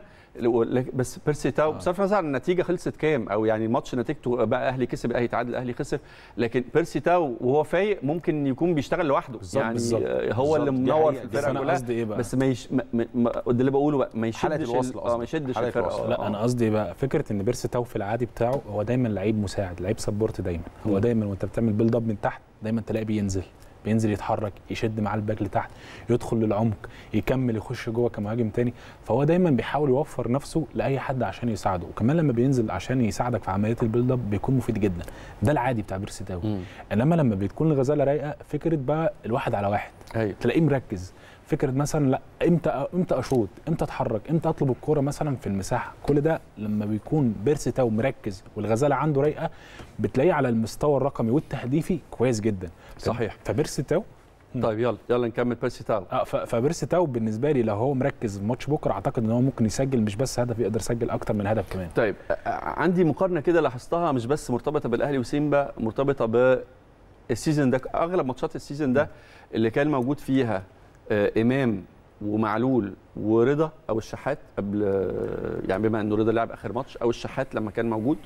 بس بيرسي تاو بصرف النظر عن النتيجه خلصت كام او يعني الماتش نتيجته بقى اهلي كسب اهلي تعادل اهلي خسر لكن بيرسي تاو وهو فايق ممكن يكون بيشتغل لوحده بالظبط، يعني بالظبط. آه، هو اللي بالظبط، دي منور حقيقة. في بس الفرقه أنا كلها قصدي إيه بقى؟ بس ما, يش... ما, ما, ما ده اللي بقوله بقى ما حلقة يشدش الوصل ال- اه قصدك. ما يشدش حلقة الفرقه الوصل. آه، لا آه. انا قصدي بقى فكره ان بيرسي تاو في العادي بتاعه هو دايما لعيب مساعد لعيب سبورت دايما هو دايما وانت بتعمل بيلد اب من تحت دايما تلاقي بينزل بينزل يتحرك يشد معاه الباك لتحت يدخل للعمق يكمل يخش جوه كمهاجم تاني فهو دايما بيحاول يوفر نفسه لاي حد عشان يساعده وكمان لما بينزل عشان يساعدك في عمليه البيلد اب بيكون مفيد جدا ده العادي بتاع بيرسي تاو مم. انما لما بتكون الغزاله رايقه فكره بقى الواحد على واحد ايوه تلاقيه مركز فكره مثلا لا امتى امتى اشوط امتى اتحرك امتى اطلب الكوره مثلا في المساحه كل ده لما بيكون بيرسي تاو مركز والغزاله عنده رايقه بتلاقيه على المستوى الرقمي والتهديفي كويس جدا صحيح. فبيرسي تاو طيب يلا يلا نكمل بيرسي تاو اه ف- فبيرسي تاو بالنسبه لي لو هو مركز في ماتش بكره اعتقد ان هو ممكن يسجل مش بس هدف يقدر يسجل اكتر من هدف كمان طيب آه، عندي مقارنه كده لاحظتها مش بس مرتبطه بالاهلي وسيمبا مرتبطه بالسيزون ده اغلب ماتشات السيزون ده اللي كان موجود فيها آه، امام ومعلول ورضا او الشحات قبل آه، يعني بما انه رضا لعب اخر ماتش او الشحات لما كان موجود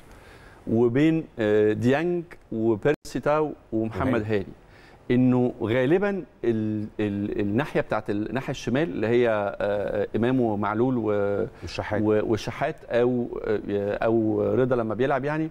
وبين آه، ديانج وبيرسي تاو ومحمد وهاني. هاني انه غالبا ال ال الناحيه بتاعت الناحيه الشمال اللي هي آه، امام ومعلول و والشحات و- وشحات او او رضا لما بيلعب يعني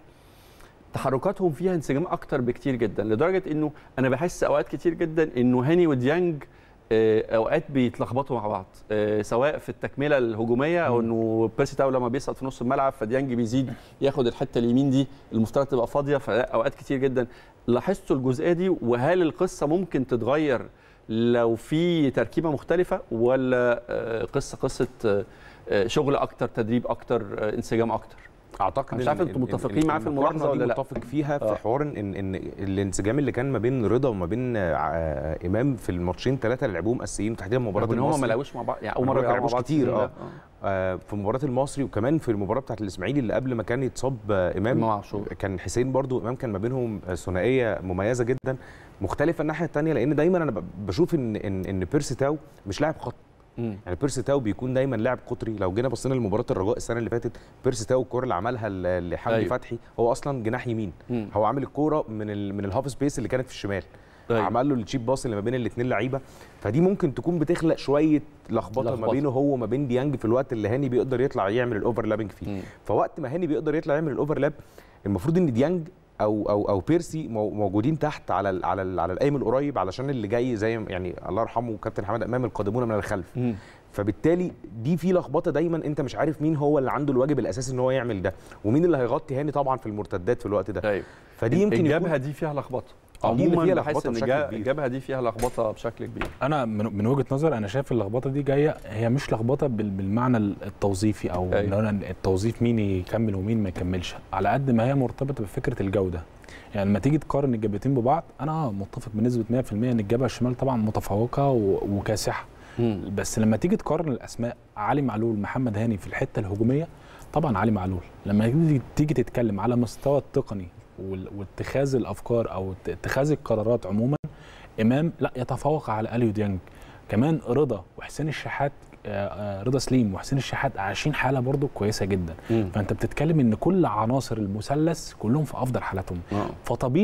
تحركاتهم فيها انسجام اكتر بكتير جدا لدرجه انه انا بحس اوقات كتير جدا انه هاني وديانج آه، اوقات بيتلخبطوا مع بعض آه، سواء في التكمله الهجوميه او انه بيرسي تاو لما بيسقط في نص الملعب فديانج بيزيد ياخد الحته اليمين دي المفترض تبقى فاضيه فاوقات كتير جدا لاحظتوا الجزئيه دي وهل القصه ممكن تتغير لو في تركيبه مختلفه ولا آه، قصه قصه آه، آه، شغل اكتر تدريب اكتر آه، انسجام اكتر اعتقد مش عارف انتوا متفقين معاه في الملاحظه ولا لا متفق فيها في آه. حوار ان ان إن الانسجام اللي كان ما بين رضا وما بين آه، امام في الماتشين ثلاثه اللي لعبوهم اساسيين تحديدا مباراه رغم ان هم ما المصري. لعبوش مع بعض يعني اول هم مره ما يلعبوا لعبوش مع بعض كتير السيزون اه ده. آه، في مباراه المصري وكمان في المباراه بتاعت الاسماعيلي اللي قبل ما كان يتصاب آه، امام إمام عاشور. كان حسين برضو امام كان ما بينهم آه، ثنائيه مميزه جدا مختلفه الناحيه الثانيه لان دايما انا ب- بشوف ان ان ان بيرسي تاو مش لاعب خط مم. يعني بيرسي تاو بيكون دايما لاعب قطري لو جينا بصينا لمباراه الرجاء السنه اللي فاتت بيرسي تاو الكوره اللي عملها ل- لحمدي أيوة. أيوه. فتحي هو اصلا جناح يمين مم. هو عامل الكوره من ال من الهاف سبيس اللي كانت في الشمال أيوة. عمل له التشيب باص اللي ما بين الاثنين لعيبه فدي ممكن تكون بتخلق شويه لخبطه ما لخبطة. بينه هو وما بين ديانج في الوقت اللي هاني بيقدر يطلع يعمل الاوفرلابنج فيه مم. فوقت ما هاني بيقدر يطلع يعمل الاوفرلاب المفروض ان ديانج او او او بيرسي مو- موجودين تحت على ال على ال على القايم القريب علشان اللي جاي زي ما- يعني الله يرحمه كابتن حماد امام القادمون من الخلف مم. فبالتالي دي في لخبطه دايما انت مش عارف مين هو اللي عنده الواجب الاساسي ان هو يعمل ده ومين اللي هيغطي هاني طبعا في المرتدات في الوقت ده ايوه فدي يمكن الجبهه يكون دي فيها لخبطه آه، دي اللي عموما فيها بحس لخبطة ان بشكل الجا- كبير. الجبهه دي فيها لخبطه بشكل كبير انا من من وجهه نظر انا شايف اللخبطه دي جايه هي مش لخبطه بال- بالمعنى التوظيفي او أيوة. اللي هو التوظيف مين يكمل ومين ما يكملش على قد ما هي مرتبطه بفكره الجوده يعني لما تيجي تقارن الجبهتين ببعض انا اه متفق بنسبه 100% ان الجبهه الشمال طبعا متفوقه و- وكاسحه مم. بس لما تيجي تقارن الاسماء علي معلول محمد هاني في الحته الهجوميه طبعا علي معلول لما تيجي- تيجي تتكلم على مستوى التقني وال- واتخاذ الافكار او ات- اتخاذ القرارات عموما امام لا يتفوق على اليو ديانج كمان رضا وحسين الشحات آه، آه، رضا سليم وحسين الشحات عايشين حاله برضو كويسه جدا مم. فانت بتتكلم ان كل عناصر المثلث كلهم في افضل حالاتهم آه. فطبيعي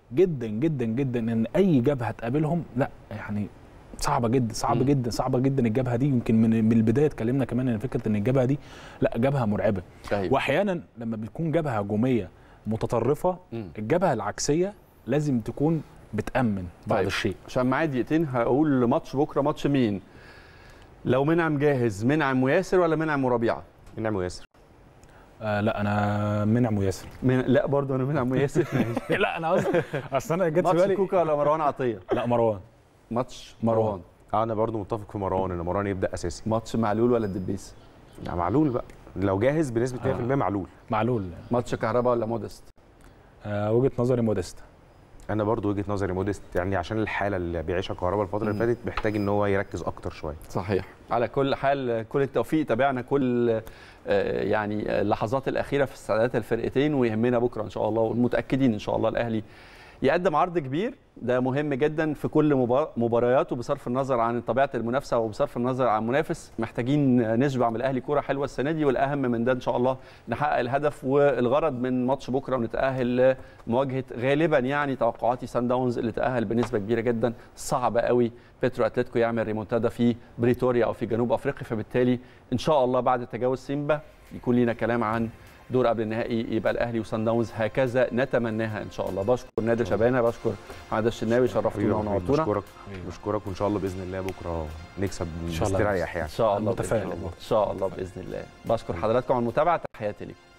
جدا جدا جدا ان اي جبهه تقابلهم لا يعني صعبه جدا صعبه جدا صعبه جدا الجبهه دي يمكن من من البدايه اتكلمنا كمان ان فكره ان الجبهه دي لا جبهه مرعبه أيوة. واحيانا لما بتكون جبهه هجوميه متطرفه الجبهه العكسيه لازم تكون بتامن بعض طيب. الشيء عشان معايا دقيقتين هقول ماتش بكره ماتش مين لو منعم جاهز منعم وياسر ولا منعم وربيعه منعم وياسر آه لا انا منعم وياسر من... لا برضه انا منعم وياسر لا انا قصدي اصل انا جت في ماتش بالي كوكا ولا مروان عطيه لا مروان ماتش مروان. مروان انا برضو متفق في مروان ان مروان يبدا اساسي ماتش معلول ولا الدبيس لا معلول بقى لو جاهز بنسبه 100% آه. معلول معلول ماتش كهربا ولا مودست آه وجهه نظري موديست انا برضو وجهه نظري موديست يعني عشان الحاله اللي بيعيشها كهربا الفتره اللي فاتت محتاج ان هو يركز اكتر شويه صحيح على كل حال كل التوفيق تابعنا كل آه، يعني اللحظات الاخيره في استعدادات الفرقتين ويهمنا بكره ان شاء الله والمتاكدين ان شاء الله الاهلي يقدم عرض كبير ده مهم جدا في كل مبا- مبارياته بصرف النظر عن طبيعه المنافسه وبصرف النظر عن المنافس محتاجين نشبع من الاهلي كوره حلوه السنه دي والاهم من ده ان شاء الله نحقق الهدف والغرض من ماتش بكره ونتاهل لمواجهه غالبا يعني توقعاتي سان داونز اللي تاهل بنسبه كبيره جدا صعب قوي بيترو اتلتيكو يعمل ريمونتادا في بريتوريا او في جنوب افريقيا فبالتالي ان شاء الله بعد تجاوز سيمبا يكون لينا كلام عن دور قبل النهائي يبقى الاهلي وسان داونز هكذا نتمناها ان شاء الله بشكر نادر شبانه بشكر محمد الشناوي شرفتونا حبيبي، ونورتونا بشكرك بشكرك وان شاء الله باذن الله بكره نكسب إن شاء الله نستريح يعني ان شاء الله متفائل بإذن الله. ان شاء الله باذن الله بشكر حضراتكم على المتابعه تحياتي لكم